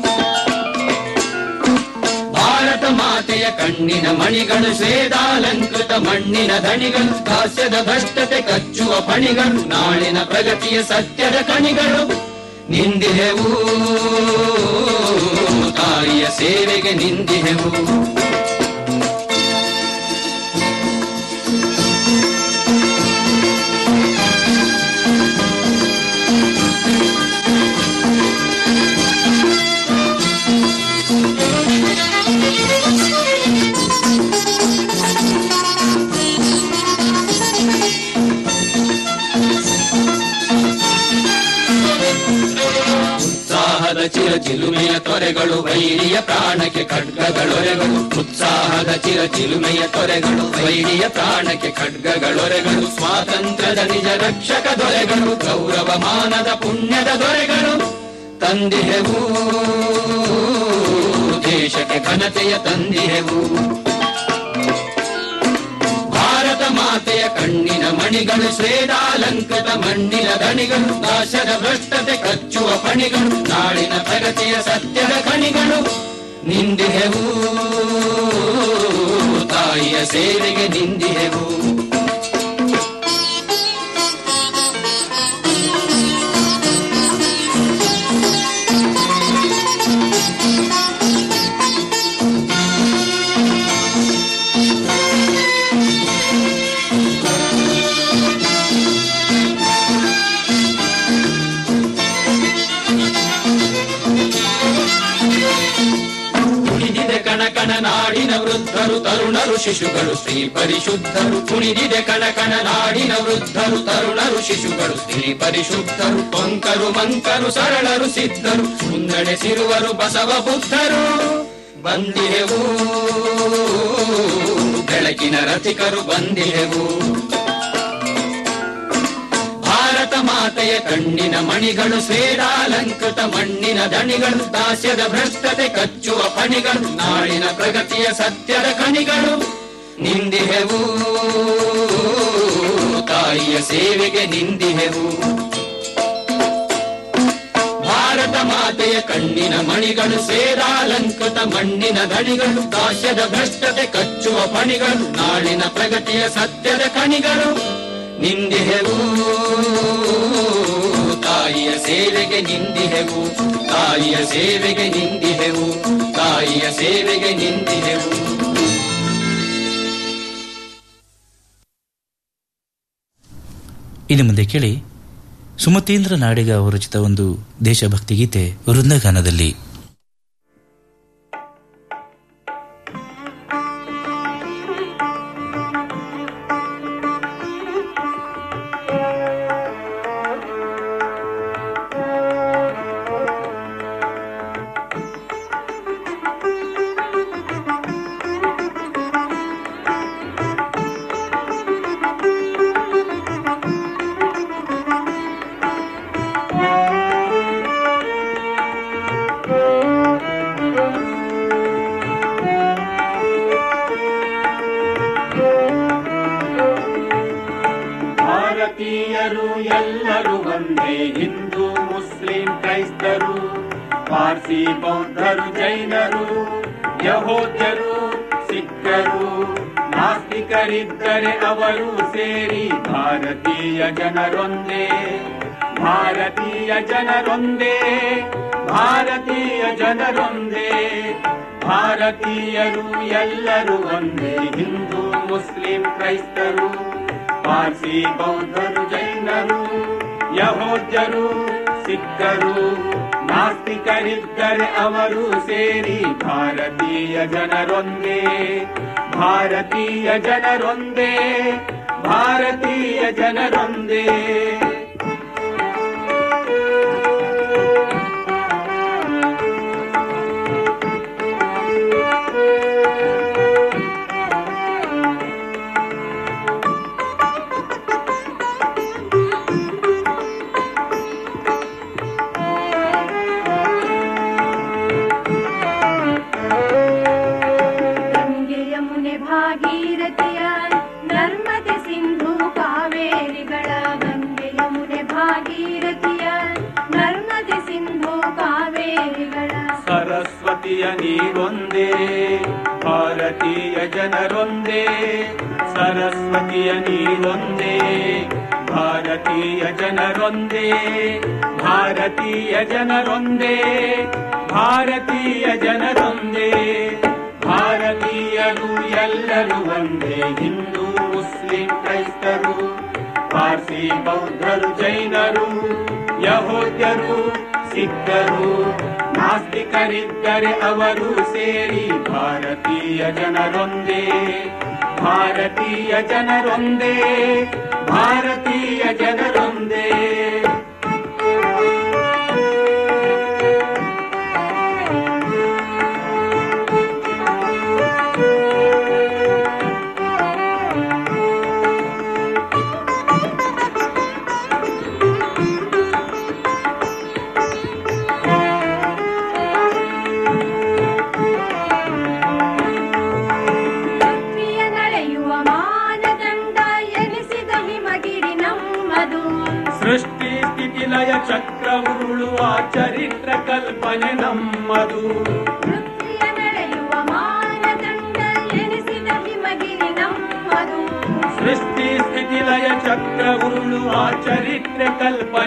ಭಾರತ ಮಾತೆಯ ಕಣ್ಣಿನ ಮಣಿಗಳು ಶ್ವೇದಾಲಂಕೃತ ಮಣ್ಣಿನ ಧಣಿಗಳು ದಾಸ್ಯದ ಭ್ರಷ್ಟತೆ ಕಚ್ಚುವ ಪಣಿಗಳು ನಾಳಿನ ಪ್ರಗತಿಯ ಸತ್ಯದ ಕಣಿಗಳು ನಿಂದಿಹೆವು ತಾಯಿಯ ಸೇವೆಗೆ ನಿಂದಿಹೆವು ಉತ್ಸಾಹದ ಚಿರ ಚಿಲುಮೆಯ ತೊರೆಗಳು ವೈರಿಯ ಪ್ರಾಣಕ್ಕೆ ಖಡ್ಗಗಳೊರೆಗಳು ಉತ್ಸಾಹದ ಚಿರ ಚಿಲುಮೆಯ ತೊರೆಗಳು ವೈರಿಯ ಪ್ರಾಣಕ್ಕೆ ಖಡ್ಗಗಳೊರೆಗಳು ಸ್ವಾತಂತ್ರ್ಯದ ನಿಜ ರಕ್ಷಕ ದೊರೆಗಳು ಗೌರವ ಮಾನದ ಪುಣ್ಯದ ದೊರೆಗಳು ತಂದಿಹೆವು ದೇಶಕ್ಕೆ ಘನತೆಯ ತಂದಿಹೆವು ಭಾರತ ಮಾತೆಯ ಕಣ್ಣಿನ ಮಣಿಗಳು ಶ್ರೇದಾಲಂಕೃತ ಮಣ್ಣಿನ ದಣಿಗಳು ನಾಶದ ಭ್ರಷ್ಟತೆ ಕಚ್ಚುವ ಪಣಿಗಳು ನಾಡಿನ ಪ್ರಗತಿಯ ಸತ್ಯದ ಕಣಿಗಳು ನಿಂದಿಹೆವು ತಾಯಿಯ ಸೇವೆಗೆ ನಿಂದಿಹೆವು ಕುಣಿದಿದೆ ಕಣಕಣ ನಾಡಿನ ವೃದ್ಧರು ತರುಣರು ಶಿಶುಗಳು ಸ್ತ್ರೀ ಪರಿಶುದ್ಧರು ಕುಣಿದಿದೆ ಕಣಕಣ ನಾಡಿನ ವೃದ್ಧರು ತರುಣರು ಶಿಶುಗಳು ಸ್ತ್ರೀ ಪರಿಶುದ್ಧರು ಕೊಂಕರು ಮಂಕರು ಸರಳರು ಸಿದ್ಧರು ಮುನ್ನಡೆಸಿರುವರು ಬಸವ ಬುದ್ಧರು ಬಂದಿಹೆವು ಬೆಳಕಿನ ರಥಿಕರು ಬಂದಿಹೆವು ಭಾರತ ಮಾತೆಯ ಕಣ್ಣಿನ ಮಣಿಗಳು ಶ್ರೇರಾಲಂಕೃತ ಮಣ್ಣಿನ ದಣಿಗಳು ದಾಸ್ಯದ ಭ್ರಷ್ಟತೆ ಕಚ್ಚುವ ಪಣಿಗಳು ನಾಡಿನ ಪ್ರಗತಿಯ ಸತ್ಯದ ಕಣಿಗಳು ನಿಂದಿಹೆವು ತಾಯಿಯ ಸೇವೆಗೆ ನಿಂದಿಹೆವು ಭಾರತ ಮಾತೆಯ ಕಣ್ಣಿನ ಮಣಿಗಳು ಸೇರಾಲಂಕೃತ ಮಣ್ಣಿನ ದಣಿಗಳು ದಾಸ್ಯದ ಭ್ರಷ್ಟತೆ ಕಚ್ಚುವ ಪಣಿಗಳು ನಾಳಿನ ಪ್ರಗತಿಯ ಸತ್ಯದ ಕಣಿಗಳು ನಿಂದಿಹೆವು ತಾಯಿಯ ಸೇವೆಗೆ ನಿಂದಿಹೆವು ತಾಯಿಯ ಸೇವೆಗೆ ನಿಂದಿಹೆವು ತಾಯಿಯ ಸೇವೆಗೆ ನಿಂದಿಹೆವು ಇನ್ನು ಮುಂದೆ ಕೇಳಿ ಸುಮತೀಂದ್ರ ನಾಡಿಗ ಅವರು ರಚಿತ ಒಂದು ದೇಶಭಕ್ತಿ ಗೀತೆ ವೃಂದಗಾನದಲ್ಲಿ ಭಾರತೀಯರು ಎಲ್ಲರೂ ಒಂದೇ ಹಿಂದೂ ಮುಸ್ಲಿಂ ಕ್ರೈಸ್ತರು ಪಾರ್ಸಿ ಬೌದ್ಧರು ಜೈನರು ಯಹೋದ್ಯರು ಸಿಖ್ಖರು ನಾಸ್ತಿಕರಿದ್ದರೆ ಅವರು ಸೇರಿ ಭಾರತೀಯ ಜನರೊಂದೇ ಭಾರತೀಯ ಜನರೊಂದೇ ಭಾರತೀಯ ಜನರೊಂದೇ ಭಾರತೀಯರು ಎಲ್ಲರೂ ಒಂದೇ ಹಿಂದೂ ಮುಸ್ಲಿಂ ಕ್ರೈಸ್ತರು ಪಾರ್ಸಿ ಬೌದ್ಧರು ಜೈನರು ಯಹೋದ್ಯರು ಸಿಖ್ಖರು ನಾಸ್ತಿಕರಿದ್ದರೆ ಅವರು ಸೇರಿ ಭಾರತೀಯ ಜನರೊಂದೇ ಭಾರತೀಯ ಜನರೊಂದೇ ಭಾರತೀಯ ಜನರೊಂದೇ ಗಂಗೆ ಯಮುನೆ ಭಾಗೀರಥಿಯ ನರ್ಮದೆ ಸಿಂಧು ಕಾವೇರಿಗಳ ಗಂಗೆ ಯಮುನೆ ಭಾಗೀರಥಿಯ ನರ್ಮದೆ ಸಿಂಧು ಕಾವೇರಿಗಳ ಸರಸ್ವತಿಯ ನೀರೊಂದೇ ಭಾರತೀಯ ಜನರೊಂದೇ ಸರಸ್ವತಿಯ ನೀರೊಂದೇ ಭಾರತೀಯ ಜನರೊಂದೇ ಭಾರತೀಯ ಜನರೊಂದೇ ಭಾರತೀಯ ಜನರೊಂದೇ ಭಾರತೀಯರು ಎಲ್ಲರೂ ಒಂದೇ ಹಿಂದೂ ಮುಸ್ಲಿಂ ಕ್ರೈಸ್ತರು ಪಾರ್ಸಿ ಬೌದ್ಧರು ಜೈನರು ಯಹೋದ್ಯರು ಸಿಖ್ಖರು ನಾಸ್ತಿಕರಿದ್ದರೆ ಅವರು ಸೇರಿ ಭಾರತೀಯ ಜನರೊಂದೇ ಭಾರತೀಯ ಜನರೊಂದೇ ಭಾರತೀಯ ಜನರೊಂದೇ ಸ್ಥಿತಿಲಯ ಚಕ್ರ ಉರುಳುವ ಚರಿತ್ರ ಕಲ್ಪನೆ ನಮ್ಮದು ಪೃಥ್ವಿಯ ನಡೆಯುವ ಮಾನದಂಡ ಎನಿಸಿದ ಹಿಮಗಿರಿ ನಮ್ಮದು ಸೃಷ್ಟಿ ಸ್ಥಿತಿಲಯ ಚಕ್ರ ಉರುಳುವ ಚರಿತ್ರ ಕಲ್ಪನೆ